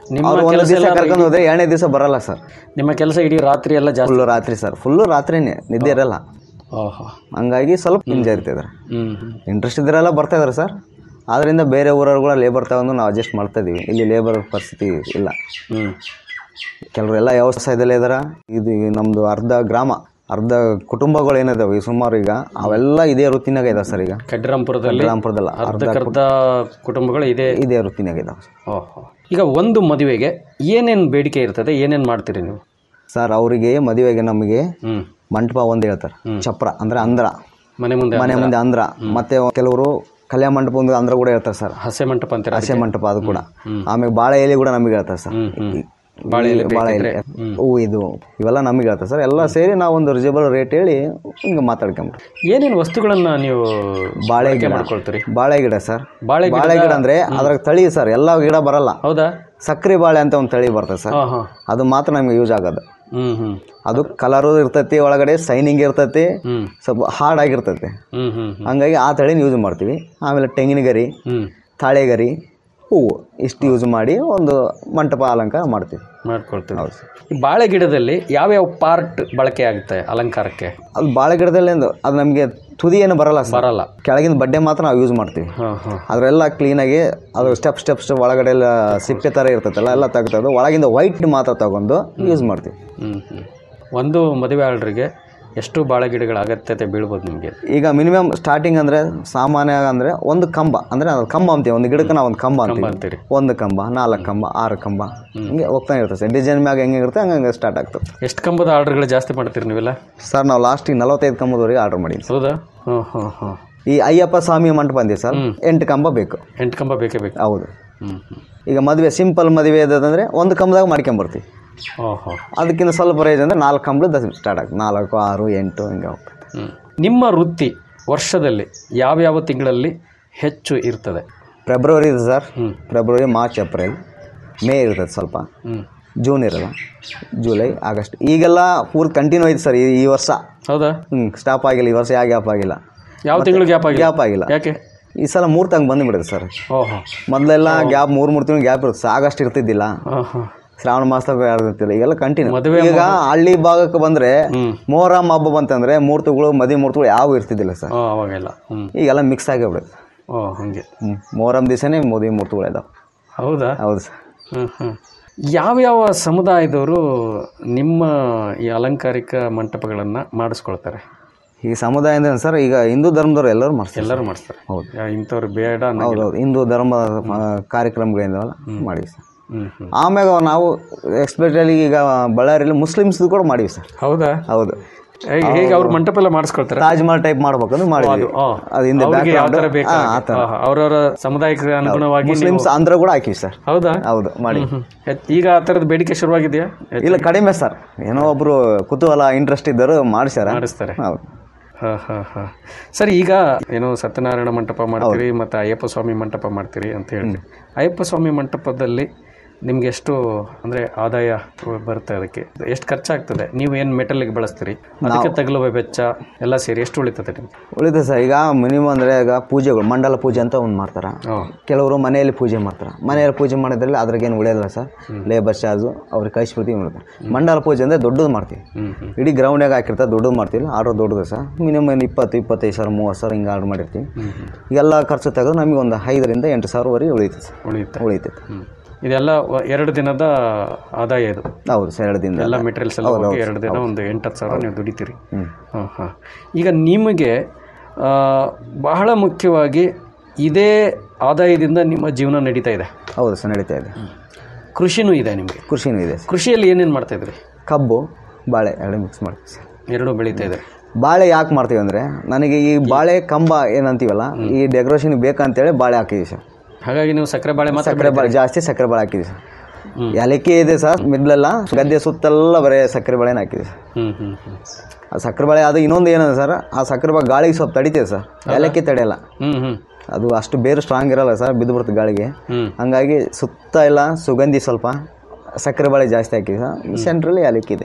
ನಿಮ್ಮ ಅವ್ರು ಒಂದು ಕೆಲಸ ದಿವಸ ಎಲ್ಲ ಕರ್ಕೊಂಡು ಹೋದ್ರೆ ಎರಡನೇ ದಿವಸ ಬರಲ್ಲ ಸರ್ ನಿಮ್ಮ ಕೆಲಸ ಇಡೀ ರಾತ್ರಿ ಎಲ್ಲ ಜಾಸ್ತಿ ಫುಲ್ಲು ರಾತ್ರಿ ಸರ್ ಫುಲ್ಲು ರಾತ್ರಿನೇ ನಿದ್ದೆ ಇರಲ್ಲ ಓಹೋ ಹಂಗಾಗಿ ಸ್ವಲ್ಪ ಹಿಂಜರಿತಿದ್ದಾರೆ ಹ್ಮ್ ಹ್ಮ್. ಇಂಟ್ರೆಸ್ಟ್ ಇದ್ರೆಲ್ಲ ಬರ್ತಾ ಇದಾರೆ ಸರ್ ಆದ್ರಿಂದ ಬೇರೆ ಊರವ್ರುಗಳ ಲೇಬರ್ ತಗೊಂಡು ನಾವು ಅಡ್ಜಸ್ಟ್ ಮಾಡ್ತಾ ಇದೀವಿ ಇಲ್ಲಿ ಲೇಬರ್ ಪರಿಸ್ಥಿತಿ ಇಲ್ಲ ಹ್ಮ್ ಕೆಲವರೆಲ್ಲ ವ್ಯವಸಾಯದಲ್ಲೇ ಇದಾರ ಇದು ನಮ್ಮದು ಅರ್ಧ ಗ್ರಾಮ ಅರ್ಧ ಕುಟುಂಬಗಳು ಏನಿದಾವೆ ಈ ಸುಮಾರು ಈಗ ಅವೆಲ್ಲ ಇದೇ ವೃತ್ತಿನಾಗ ಇದಾವೆ ಸರ್ ಈಗ ಕಡ್ರಾಂಪುರದಲ್ಲಿ ಕಡ್ರಾಂಪುರದಲ್ಲ ಅರ್ಧಕ್ಕರ್ಧ ಕುಟುಂಬಗಳು ಇದೆ ಇದೇ ವೃತ್ತಿನಾಗ ಇದಾವೆ ಓಹೋ ಈಗ ಒಂದು ಮದುವೆಗೆ ಏನೇನು ಬೇಡಿಕೆ ಇರ್ತದೆ ಏನೇನು ಮಾಡ್ತೀರಿ ನೀವು ಸರ್ ಅವರಿಗೆ ಮದುವೆಗೆ ನಮಗೆ ಹ್ಮ್ ಮಂಟಪ ಒಂದು ಹೇಳ್ತಾರೆ ಚಪ್ರ ಅಂದ್ರೆ ಅಂದ್ರ ಮನೆ ಮುಂದೆ ಮನೆ ಮುಂದೆ ಅಂದ್ರ ಮತ್ತೆ ಕೆಲವರು ಕಲ್ಯಾಣ ಮಂಟಪ ಒಂದು ಅಂದ್ರ ಕೂಡ ಹೇಳ್ತಾರೆ ಸರ್ ಹಸೆ ಮಂಟಪ ಅಂತೀರ ಹಸೆ ಮಂಟಪ ಅದು ಕೂಡ ಆಮೇಲೆ ಬಾಳೆ ಎಲೆ ಕೂಡ ನಮಗೆ ಹೇಳ್ತಾರೆ ಸರ್ ಬಾಳೆ ಎಲೆ ಈ ಬಾಳೆ ಎಲೆ ಬೇಕಿದ್ರೆ, ಹೂ ಇದು ಇವೆಲ್ಲ ನಮಗೆ ಹೇಳ್ತಾರೆ ಸರ್ ಎಲ್ಲ ಸೇರಿ ನಾವು ಒಂದು ರಿಜಬಲ್ ರೇಟ್ ಹೇಳಿ ಹಿಂಗೆ ಮಾತಾಡ್ಕೊಂಬಿಟ್ಟು ಏನೇನು ವಸ್ತುಗಳನ್ನ ನೀವು ಬಾಳೆ ಬಳಕೆ ಗಿಡ ಮಾಡ್ಕೊಳ್ತೀರಿ ಬಾಳೆ ಗಿಡ ಸರ್ ಬಾಳೆ ಬಾಳೆ ಗಿಡ ಅಂದ್ರೆ ಅದ್ರಾಗ ತಳಿ ಸರ್ ಎಲ್ಲ ಗಿಡ ಬರಲ್ಲ ಹೌದಾ ಸಕ್ರೆ ಬಾಳೆ ಅಂತ ಒಂದು ತಳಿ ಬರ್ತದೆ ಸರ್ ಹಾ ಹಾ ಅದು ಮಾತ್ರ ನಮಗೆ ಯೂಸ್ ಆಗೋದು ಹ್ಮ್ ಹ್ಮ್ ಅದು ಕಲರು ಇರ್ತೈತಿ ಒಳಗಡೆ ಸೈನಿಂಗ್ ಇರ್ತೈತಿ ಹ್ಮ್ ಸ್ವಲ್ಪ ಹಾರ್ಡ್ ಆಗಿರ್ತೈತಿ ಹ್ಮ್ ಹ್ಮ್ ಹಂಗಾಗಿ ಆ ತಳಿನ ಯೂಸ್ ಮಾಡ್ತೀವಿ ಆಮೇಲೆ ತೆಂಗಿನ ಗರಿ ಹ್ಮ್ ತಾಳೆ ಗರಿ ಹೂವು ಇಷ್ಟು ಯೂಸ್ ಮಾಡಿ ಒಂದು ಮಂಟಪ ಅಲಂಕಾರ ಮಾಡ್ತೀವಿ ಮಾಡ್ಕೊಳ್ತೀವಿ ಈ ಬಾಳೆ ಗಿಡದಲ್ಲಿ ಯಾವ್ಯಾವ ಪಾರ್ಟ್ ಬಳಕೆ ಆಗುತ್ತೆ ಅಲಂಕಾರಕ್ಕೆ ಅದು ಬಾಳೆ ಗಿಡದಲ್ಲಿ ಒಂದು- ಅದು ನಮಗೆ ತುದಿ ಏನು ಬರಲ್ಲ ಸರ್ ಬರಲ್ಲ ಕೆಳಗಿನ ಬಡ್ಡೆ ಮಾತ್ರ ನಾವು ಯೂಸ್ ಮಾಡ್ತೀವಿ ಹಾ ಹಾ ಅದರೆಲ್ಲ ಕ್ಲೀನಾಗಿ ಅದು ಸ್ಟೆಪ್ ಸ್ಟೆಪ್ ಸ್ಟೆಪ್ ಒಳಗಡೆ ಎಲ್ಲ ಸಿಪ್ಪೆ ಥರ ಇರ್ತೈತಲ್ಲ ಎಲ್ಲ ತೆಗ್ದು ಒಳಗಿಂದ ವೈಟ್ ಮಾತ್ರ ತಗೊಂಡು ಯೂಸ್ ಮಾಡ್ತೀವಿ ಹ್ಮ್ ಹ್ಮ್ ಒಂದು ಮದುವೆ ಆರ್ಡ್ರಿಗೆ ಎಷ್ಟು ಬಾಳೆ ಗಿಡಗಳ ಅಗತ್ಯತೆ ಬೀಳ್ಬೋದು ನಿಮಗೆ ಈಗ ಮಿನಿಮಮ್ ಸ್ಟಾರ್ಟಿಂಗ್ ಅಂದರೆ ಸಾಮಾನ್ಯ ಅಂದರೆ ಒಂದು ಕಂಬ ಅಂದರೆ ಅದು ಕಂಬ ಅಂತೀವಿ ಒಂದು ಗಿಡಕ್ಕೆ ನಾವು ಒಂದು ಕಂಬ ಅಂತೀವಿ ಅಂತೀರಿ ಒಂದು ಕಂಬ ನಾಲ್ಕು ಕಂಬ ಆರು ಕಂಬ ಹಿಂಗೆ ಹೋಗ್ತಾನೆ ಇರ್ತದೆ ಸರ್ ಡಿಸೈನ್ ಮ್ಯಾಗ ಹೆಂಗೆ ಇರುತ್ತೆ ಹಂಗೆ ಸ್ಟಾರ್ಟ್ ಆಗ್ತದೆ ಎಷ್ಟು ಕಂಬದ ಆರ್ಡರ್ಗಳು ಜಾಸ್ತಿ ಮಾಡ್ತೀರಿ ನೀವೆಲ್ಲ ಸರ್ ನಾವು ಲಾಸ್ಟಿಗೆ ನಲವತ್ತೈದು ಕಂಬದವರೆಗೆ ಆರ್ಡರ್ ಮಾಡಿದ್ವಿ ಹೌದಾ ಹಾಂ ಹಾಂ ಹಾಂ ಈ ಅಯ್ಯಪ್ಪ ಸ್ವಾಮಿ ಮಂಟಪ ಅಂದಿವಿ ಸರ್ ಎಂಟು ಕಂಬ ಬೇಕು ಎಂಟು ಕಂಬ ಬೇಕೇ ಬೇಕು ಹೌದು ಹ್ಮ್ ಹ್ಮ್ ಈಗ ಮದುವೆ ಸಿಂಪಲ್ ಮದುವೆ ಇದ್ದದಂದ್ರೆ ಒಂದು ಕಂಬದಾಗ ಮಾಡ್ಕೊಂಬರ್ತೀವಿ ಓಹೋ ಅದಕ್ಕಿಂತ ಸ್ವಲ್ಪ ರೇಂಜ್ ಅಂದರೆ ನಾಲ್ಕು ಕಂಬದ ಸ್ಟಾರ್ಟ್ ಆಗ್ತದೆ ನಾಲ್ಕು ಆರು ಎಂಟು ಹಿಂಗೆ ಹೋಗ್ತದೆ ಹ್ಮ್. ನಿಮ್ಮ ವೃತ್ತಿ ವರ್ಷದಲ್ಲಿ ಯಾವ್ಯಾವ ತಿಂಗಳಲ್ಲಿ ಹೆಚ್ಚು ಇರ್ತದೆ ಫೆಬ್ರವರಿ ಇದೆ sir February March April May ಇರ್ತದೆ ಸ್ವಲ್ಪ ಹ್ಮ್. ಜೂನ್ ಇರಲ್ಲ ಜುಲೈ ಆಗಸ್ಟ್ ಈಗೆಲ್ಲ ಪೂರ್ತಿ ಕಂಟಿನ್ಯೂ ಐತೆ ಸರ್ ಈ ಈ ವರ್ಷ ಹೌದಾ ಹ್ಞೂ ಸ್ಟಾಪ್ ಆಗಿಲ್ಲ ಈ ವರ್ಷ ಯಾವ ಗ್ಯಾಪ್ ಆಗಿಲ್ಲ ಯಾವ ತಿಂಗಳು ಗ್ಯಾಪ್ ಆಗಿಲ್ಲ ಗ್ಯಾಪ್ ಆಗಿಲ್ಲ ಯಾಕೆ ಈ ಸಲ ಮೂರು ತಂಗ ಬಂದುಬಿಡುತ್ತೆ ಸರ್ ಓಹೋ ಮೊದಲೆಲ್ಲ ಗ್ಯಾಪ್ ಮೂರು ಮೂರು ತಿಂಗಳು ಗ್ಯಾಪ್ ಇರುತ್ತೆ ಆಗಸ್ಟ್ ಇರ್ತಿದ್ದಿಲ್ಲ ಹಾಂ ಹಾಂ ಶ್ರಾವಣ ಮಾಸದಾಗ ಇರ್ತಿಲ್ಲ ಈಗೆಲ್ಲ ಕಂಟಿನ್ಯೂ ಮದುವೆ ಈಗ ಹಳ್ಳಿ ಭಾಗಕ್ಕೆ ಬಂದರೆ ಮೊಹರಂ ಹಬ್ಬ ಬಂತಂದ್ರೆ ಮೂರ್ತುಗಳು ಮದುವೆ ಮೂರ್ತುಗಳು ಯಾವ ಇರ್ತಿದ್ದಿಲ್ಲ ಸರ್ ಹಾಂ ಅವಾಗೆಲ್ಲ ಹ್ಞೂ ಈಗೆಲ್ಲ ಮಿಕ್ಸ್ ಆಗಿಬಿಡುತ್ತೆ ಓ ಹಾಗೆ ಹ್ಞೂ ಮೊಹರಂ ದಿವಸನೇ ಮದುವೆ ಮೂರ್ತುಗಳು ಇದಾವೆ ಹೌದಾ ಹೌದು ಸರ್ ಹ್ಮ್ ಹ್ಮ್ ಯಾವ್ಯಾವ ಸಮುದಾಯದವರು ನಿಮ್ಮ ಈ ಅಲಂಕಾರಿಕ ಮಂಟಪಗಳನ್ನು ಮಾಡಿಸ್ಕೊಳ್ತಾರೆ ಈ ಸಮುದಾಯ ಅಂದ್ರೆ ಸರ್ ಈಗ ಹಿಂದೂ ಧರ್ಮದವ್ರು ಎಲ್ಲರೂ ಮಾಡ್ತಾರೆ ಎಲ್ಲರೂ ಮಾಡಿಸ್ತಾರೆ ಹೌದು ಯಾ- ಇಂಥವ್ರು ಬೇಡ ಹೌದು ಅನ್ನಂಗಿಲ್ಲ. ಹೌದು ಹಿಂದೂ ಧರ್ಮದ ಆ, ಕಾರ್ಯಕ್ರಮಗಳಿಂದವಲ್ಲ ಮಾಡಿವಿ ಸರ್ ಹ್ಮ್ ಹ್ಮ್ ಆಮ್ಯಾಗ ನಾವು ಎಕ್ಸ್ಪೆಷಲಿ ಈಗ ಬಳ್ಳಾರಿಯಲ್ಲಿ ಮುಸ್ಲಿಮ್ಸ್ ಕೂಡ ಮಾಡಿವಿ ಸರ್ ಹೌದಾ ಹೌದು ಹೇಗೆ ಹೇಗೆ ಅವ್ರು ಮಂಟಪ ಎಲ್ಲ ಮಾಡಿಸ್ಕೊಳ್ತಾರೆ ತಾಜ್ ಮಹಲ್ ಟೈಪ್ ಮಾಡ್ಬೇಕಂದ್ರೆ ಮಾಡಿದ್ವಿ ಆ, ಅದು ಹಿಂದೆ ಅವ್ರಿಗೆ ಯಾವ ಥರ background- ಬೇಕು ಆ, ಹಾಗೆ. ಆ ಥರ. ಆ, ಅವ್ರವ್ರ ಸಮುದಾಯಕ್ಕೆ ಅನುಗುಣವಾಗಿ ಮುಸ್ಲಿಮ್ಸ್ ನೀವು- ಆಂಧ್ರ ಕೂಡ ಹಾಕಿವಿ ಸರ್ ಹೌದಾ ಹೌದು ಮಾಡಿ ಹ್ಮ್, ಹ್ಮ್. ಹೆಚ್- ಈಗ ಆ ಥರದ ಬೇಡಿಕೆ ಶುರುವಾಗಿದೆಯಾ ಹೆಚ್ಚು? ಇಲ್ಲ ಕಡಿಮೆ ಸರ್ ಏನೋ ಒಬ್ರು ಕುತೂಹಲ ಇಂಟ್ರೆಸ್ಟ್ ಇದ್ದರು ಮಾಡಿಸ್ಯಾರ ಮಾಡಿಸ್ತಾರೆ ಹೌದು ಹಾ ಹಾ ಹಾ ಸರಿ ಈಗ ಏನೋ ಸತ್ಯನಾರಾಯಣ ಮಂಟಪ ಮಾಡ್ತೀರಿ ಮತ್ತು ಅಯ್ಯಪ್ಪ ಸ್ವಾಮಿ ಮಂಟಪ ಮಾಡ್ತೀರಿ ಅಂತ ಹೇಳಿದ್ರಿ ಅಯ್ಯಪ್ಪ ಸ್ವಾಮಿ ಮಂಟಪದಲ್ಲಿ ನಿಮ್ಗೆ ಎಷ್ಟು ಅಂದ್ರೆ ಆದಾಯ ಬರುತ್ತೆ ಅದಕ್ಕೆ ಎಷ್ಟು ಖರ್ಚಾಗ್ತದೆ ನೀವು ಏನು ಮೆಟಲ್ಗೆ ಬಳಸ್ತೀರಿ ಅದಕ್ಕೆ ತಗಲುವ ವೆಚ್ಚ ಎಲ್ಲ ಸೇರಿ ಎಷ್ಟು ಉಳಿತದೆ ನಿಮ್ಗೆ ಉಳಿತದೆ ಸರ್ ಈಗ ಮಿನಿಮಮ್ ಅಂದರೆ ಈಗ ಪೂಜೆಗಳು ಮಂಡಲ ಪೂಜೆ ಅಂತ ಒಂದು ಮಾಡ್ತಾರೆ ಕೆಲವರು ಮನೆಯಲ್ಲಿ ಪೂಜೆ ಮಾಡ್ತಾರೆ ಮನೆಯಲ್ಲಿ ಪೂಜೆ ಮಾಡಿದ್ರಲ್ಲಿ ಅದ್ರಾಗೇನು ಉಳಿಯೋದಿಲ್ಲ ಸರ್ ಲೇಬರ್ ಚಾರ್ಜು ಅವ್ರಿಗೆ ಕಳಿಸ್ಬಿಡ್ತೀವಿ ಮಾಡ್ತಾರೆ ಮಂಡಲ ಪೂಜೆ ಅಂದರೆ ದೊಡ್ಡದು ಮಾಡ್ತೀವಿ ಇಡೀ ಗ್ರೌಂಡಾಗ ಹಾಕಿರ್ತಾರೆ ದೊಡ್ಡದು ಮಾಡ್ತೀವಿ ಆರ್ಡರ್ ದೊಡ್ಡದು ಸರ್ ಮಿನಿಮಮ್ ಏನು ಇಪ್ಪತ್ತು ಇಪ್ಪತ್ತೈದು ಸಾವಿರ ಮೂವತ್ತು ಸಾವಿರ ಹಿಂಗೆ ಆರ್ಡರ್ ಮಾಡಿರ್ತೀವಿ ಎಲ್ಲ ಖರ್ಚು ತೆಗೆದು ನಮಗೆ ಒಂದು ಐದರಿಂದ ಎಂಟು ಸಾವಿರವರೆಗೆ ಉಳಿತದೆ ಸರ್ ಉಳಿಯುತ್ತೆ ಉಳಿತೈತೆ ಇದೆಲ್ಲ ವ- ಎರಡು ದಿನದ ಆದಾಯ ಇದು ಹೌದು ಸರ್ ಎರಡು ದಿನ ಎಲ್ಲ ಮೆಟೀರಿಯಲ್ಸ್ ಎಲ್ಲ ಹೌದು, ಹೋಗಿ ಹೌದು, ಎರಡು ದಿನ ಹೌದು. ಒಂದು ಎಂಟತ್ತು ಸಾವಿರ ನೀವು ದುಡಿತೀರಿ ಹ್ಮ್. ಹಾಂ ಹಾಂ ಈಗ ನಿಮಗೆ ಆ, ಬಹಳ ಮುಖ್ಯವಾಗಿ ಇದೇ ಆದಾಯದಿಂದ ನಿಮ್ಮ ಜೀವನ ನಡೀತಾ ಇದೆ ಹೌದು ಸರ್ ನಡೀತಾ ಇದೆ ಕೃಷಿನೂ ಇದೆ ನಿಮಗೆ ಕೃಷಿನೂ ಇದೆ ಸರ್ ಕೃಷಿಯಲ್ಲಿ ಏನೇನು ಮಾಡ್ತಾ ಇದ್ರಿ ಕಬ್ಬು ಬಾಳೆ ಎರಡು ಮಿಕ್ಸ್ ಮಾಡ್ತೀವಿ ಸರ್ ಎರಡೂ ಬೆಳೀತಾ ಇದೆ ಬಾಳೆ ಯಾಕೆ ಮಾಡ್ತೀವಿ ಅಂದರೆ ನನಗೆ ಈ ಬಾಳೆ ಕಂಬ ಏನಂತೀವಲ್ಲ ಈ ಡೆಕೋರೇಷನ್ ಬೇಕಂತೇಳಿ ಬಾಳೆ ಹಾಕಿದ್ವಿ ಸರ್ ಹಾಗಾಗಿ ನೀವು ಸಕ್ಕರೆ ಬಾಳೆ ಮಾತ್ರ ಸಕ್ಕರೆ ಬಾಳೆ ಜಾಸ್ತಿ ಸಕ್ಕರೆ ಬಾಳೆ ಹಾಕಿದ್ವಿ ಸರ್ ಏಲಕ್ಕಿ ಇದೆ ಸರ್ ಮಿಡ್ಲೆಲ್ಲ ಗದ್ದೆ ಸುತ್ತೆಲ್ಲ ಬರೀ ಸಕ್ಕರೆ ಬಾಳೆನ ಹಾಕಿದ್ವಿ ಸರ್ ಹ್ಮ್ ಹ್ಮ್ ಹ್ಮ್ ಆ ಸಕ್ಕರೆ ಬಾಳೆ ಅದು ಇನ್ನೊಂದು ಏನಂದ್ರೆ ಸರ್ ಆ ಸಕ್ಕರೆ ಬಾಳೆ ಗಾಳಿಗೆ ಸ್ವಲ್ಪ ತಡಿತೇವೆ ಸರ್ ಏಲಕ್ಕಿ ತಡೆಯಲ್ಲ ಹ್ಮ್ ಹ್ಮ್ ಅದು ಅಷ್ಟು ಬೇರೆ ಸ್ಟ್ರಾಂಗ್ ಇರಲ್ಲ ಸರ್ ಬಿದ್ದು ಬರುತ್ತೆ ಗಾಳಿಗೆ ಹ್ಮ್. ಹಂಗಾಗಿ ಸುತ್ತ ಎಲ್ಲ ಸುಗಂಧಿ ಸ್ವಲ್ಪ ಸಕ್ಕರೆ ಬಾಳೆ ಜಾಸ್ತಿ ಹಾಕಿದ್ವಿ ಸರ್ ಸೆಂಟ್ರಲ್ಲಿ ಏಲಕ್ಕಿ ಇದೆ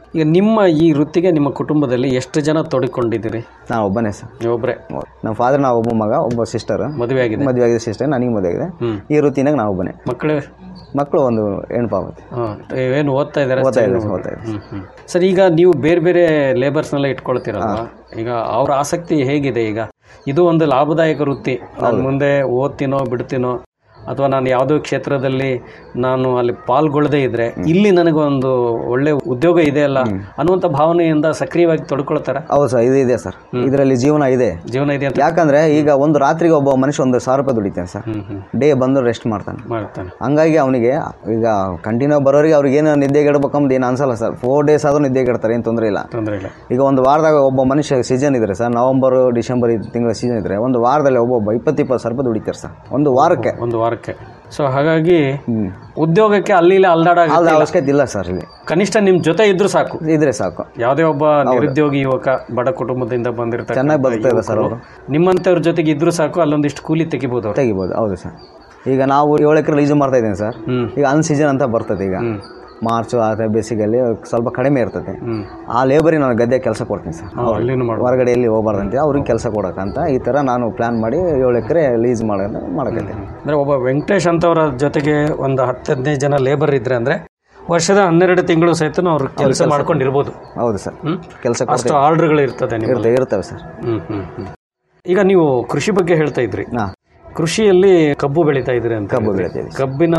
ಈಗ ನಿಮ್ಮ ಈ ವೃತ್ತಿಗೆ ನಿಮ್ಮ ಕುಟುಂಬದಲ್ಲಿ ಎಷ್ಟು ಜನ ತೊಡಕೊಂಡಿದ್ದೀರಿ ನಾನು ಒಬ್ಬನೇ ಸರ್ ಒಬ್ಬರೇ ನಮ್ಮ ಫಾದರ್ ನಾವು ಒಬ್ಬ ಮಗ ಒಬ್ಬ ಸಿಸ್ಟರ್ ಮದುವೆ ಆಗಿದೆ ಮದುವೆ ಆಗಿದೆ ಸಿಸ್ಟರ್ ನನಗೆ ಮದುವೆ ಆಗಿದೆ ಈ ವೃತ್ತಿನಾಗ ನಾವು ಒಬ್ಬನೇ ಮಕ್ಕಳು ಮಕ್ಕಳು ಒಂದು ಹೆಣ್ಣು ಪಾವತಿ ಏನು ಓದ್ತಾ ಇದ್ದಾರೆ ಓದ್ತಾ ಇದ್ದಾರೆ ಸರ್, ಓದ್ತಾ ಇದ್ದಾರೆ. ಸರ್ ಈಗ ನೀವು ಬೇರೆ ಬೇರೆ ಲೇಬರ್ಸ್ನೆಲ್ಲ ಇಟ್ಕೊಳ್ತೀರಲ್ವ ಈಗ ಅವ್ರ ಆಸಕ್ತಿ ಹೇಗಿದೆ ಈಗ ಇದು ಒಂದು ಲಾಭದಾಯಕ ವೃತ್ತಿ ನಾನು ಮುಂದೆ ಓದ್ತೀನೋ ಬಿಡ್ತೀನೋ ಅಥವಾ ನಾನು ಯಾವುದೋ ಕ್ಷೇತ್ರದಲ್ಲಿ ನಾನು ಅಲ್ಲಿ ಪಾಲ್ಗೊಳ್ಳದೇ ಇದ್ರೆ ಇಲ್ಲಿ ನನಗೊಂದು ಒಳ್ಳೆ ಉದ್ಯೋಗ ಇದೆ ಅಲ್ಲ ಅನ್ನುವಂಥ ಭಾವನೆಯಿಂದ ಸಕ್ರಿಯವಾಗಿ ತೊಡ್ಕೊಳ್ತಾರ ಹೌದು ಸರ್ ಇದು ಇದೆ ಸರ್ ಇದರಲ್ಲಿ ಜೀವನ ಇದೆ ಜೀವನ ಇದೆ ಅಂತ ಯಾಕಂದ್ರೆ ಈಗ ಒಂದು ರಾತ್ರಿಗೆ ಒಬ್ಬ ಮನುಷ್ಯ ಒಂದು ಸಾವಿರ ರೂಪಾಯಿ ದುಡಿತಾನೆ ಸರ್ ಡೇ ಬಂದು ರೆಸ್ಟ್ ಮಾಡ್ತಾನೆ ಮಾಡ್ತಾನೆ ಹಂಗಾಗಿ ಅವನಿಗೆ ಈಗ ಕಂಟಿನ್ಯೂ ಬರೋರಿಗೆ ಅವ್ರಿಗೆ ಏನು ನಿದ್ದೆಗೆಡ್ಬೇಕಂಬುದು ಏನು ಅನ್ಸಲ್ಲ ಸರ್ ಫೋರ್ ಡೇಸ್ ಆದ್ರೂ ನಿದ್ದೆಗೆಡ್ತಾರೆ ಏನು ತೊಂದರೆ ಇಲ್ಲ ತೊಂದರೆ ಇಲ್ಲ ಈಗ ಒಂದು ವಾರದಾಗ ಒಬ್ಬ ಮನುಷ್ಯ ಸೀಸನ್ ಇದ್ರೆ ಸರ್ ನವಂಬರ್ ಡಿಸೆಂಬರ್ ತಿಂಗಳ ಸೀಸನ್ ಇದ್ರೆ ಒಂದು ವಾರದಲ್ಲಿ ಒಬ್ಬೊಬ್ಬ ಇಪ್ಪತ್ತು ಇಪ್ಪತ್ತು ಸಾವಿರ ರೂಪಾಯಿ ದುಡಿತಾರೆ ಸರ್ ಒಂದು ವಾರಕ್ಕೆ ಒಂದು ವಾರಕ್ಕೆ ಸೊ ಹಾಗಾಗಿ ಉದ್ಯೋಗಕ್ಕೆ ಅಲ್ಲಿ ಇಲ್ಲಿ ಅಲ್ದಾಡ ಅಲ್ಲ ಅವಶ್ಯಕತೆ ಇಲ್ಲ ಸರ್ ಇಲ್ಲಿ ಕನಿಷ್ಠ ನಿಮ್ ಜೊತೆ ಇದ್ರು ಸಾಕು ಇದ್ರೆ ಸಾಕು ಯಾವುದೇ ಒಬ್ಬ ನಿರುದ್ಯೋಗಿ ಯುವಕ ಬಡ ಕುಟುಂಬದಿಂದ ಬಂದಿರ್ತಾರೆ ಚೆನ್ನಾಗಿ ಬದುಕ್ತಾ ಇದ್ದಾರೆ ಸರ್ ಅವರು ನಿಮ್ಮಂತವ್ರ ಜೊತೆಗೆ ಇದ್ರು ಸಾಕು ಅಲ್ಲೊಂದಿಷ್ಟು ಕೂಲಿ ತೆಗಿಬಹುದು ಅವ್ರು ತೆಗಿಬೋದು ಹೌದು ಸರ್ ಈಗ ನಾವು ಏಳು ಎಕರೆ ಲೀಜು ಮಾಡ್ತಾ ಇದ್ದೀನಿ ಸರ್ ಈಗ ಅನ್ ಸೀಸನ್ ಅಂತ ಬರ್ತದೆ ಈಗ ಮಾರ್ಚು ಆ ಬೇಸಿಗೆಯಲ್ಲಿ ಸ್ವಲ್ಪ ಕಡಿಮೆ ಇರ್ತದೆ ಆ ಲೇಬರಿಗೆ ನಾನು ಗದ್ದೆ ಕೆಲಸ ಕೊಡ್ತೀನಿ ಸರ್ ಹಾ, ಅಲ್ಲಿನೂ ಮಾಡ್ಬೋದು. ಹೊರಗಡೆ ಎಲ್ಲಿ ಹೋಗ್ಬಾರ್ದಂತೆ ಅವ್ರಿಗೆ ಕೆಲಸ ಕೊಡೋಕ್ಕಂತ ಈ ಥರ ನಾನು ಪ್ಲ್ಯಾನ್ ಮಾಡಿ ಏಳು ಎಕರೆ ಲೀಸ್ ಮಾಡೋದು ಮಾಡಕತ್ತೆ ಅಂದ್ರೆ ಒಬ್ಬ ವೆಂಕಟೇಶ್ ಅಂತವರ ಜೊತೆಗೆ ಒಂದು ಹತ್ತು ಹದಿನೈದು ಜನ ಲೇಬರ್ ಇದ್ರೆ ಅಂದ್ರೆ ವರ್ಷದ ಹನ್ನೆರಡು ತಿಂಗಳು ಸಹಿತ ಅವ್ರು ಕೆಲಸ ಕೆಲ್ಸ- ಮಾಡ್ಕೊಂಡಿರ್ಬೋದು ಹೌದು ಸರ್ ಕೆಲಸ ಅಷ್ಟು ಆರ್ಡರ್ಗಳು ಇರ್ತದೆ ನಿಮ್ಮಲ್ಲಿ. ಇರ್ತವೆ ಇರ್ತವೆ ಸರ್ ಹ್ಮ್ ಹ್ಮ್ ಹ್ಮ್. ಈಗ ನೀವು ಕೃಷಿ ಬಗ್ಗೆ ಹೇಳ್ತಾ ಇದ್ರಿ ಕೃಷಿಯಲ್ಲಿ ಕಬ್ಬು ಬೆಳೀತಾ ಇದ್ರಿ ಅಂತ ಕಬ್ಬು ಹೇಳಿದ್ರಿ. ಬೆಳೀತಾ ಇದ್ದೀವಿ. ಕಬ್ಬಿನ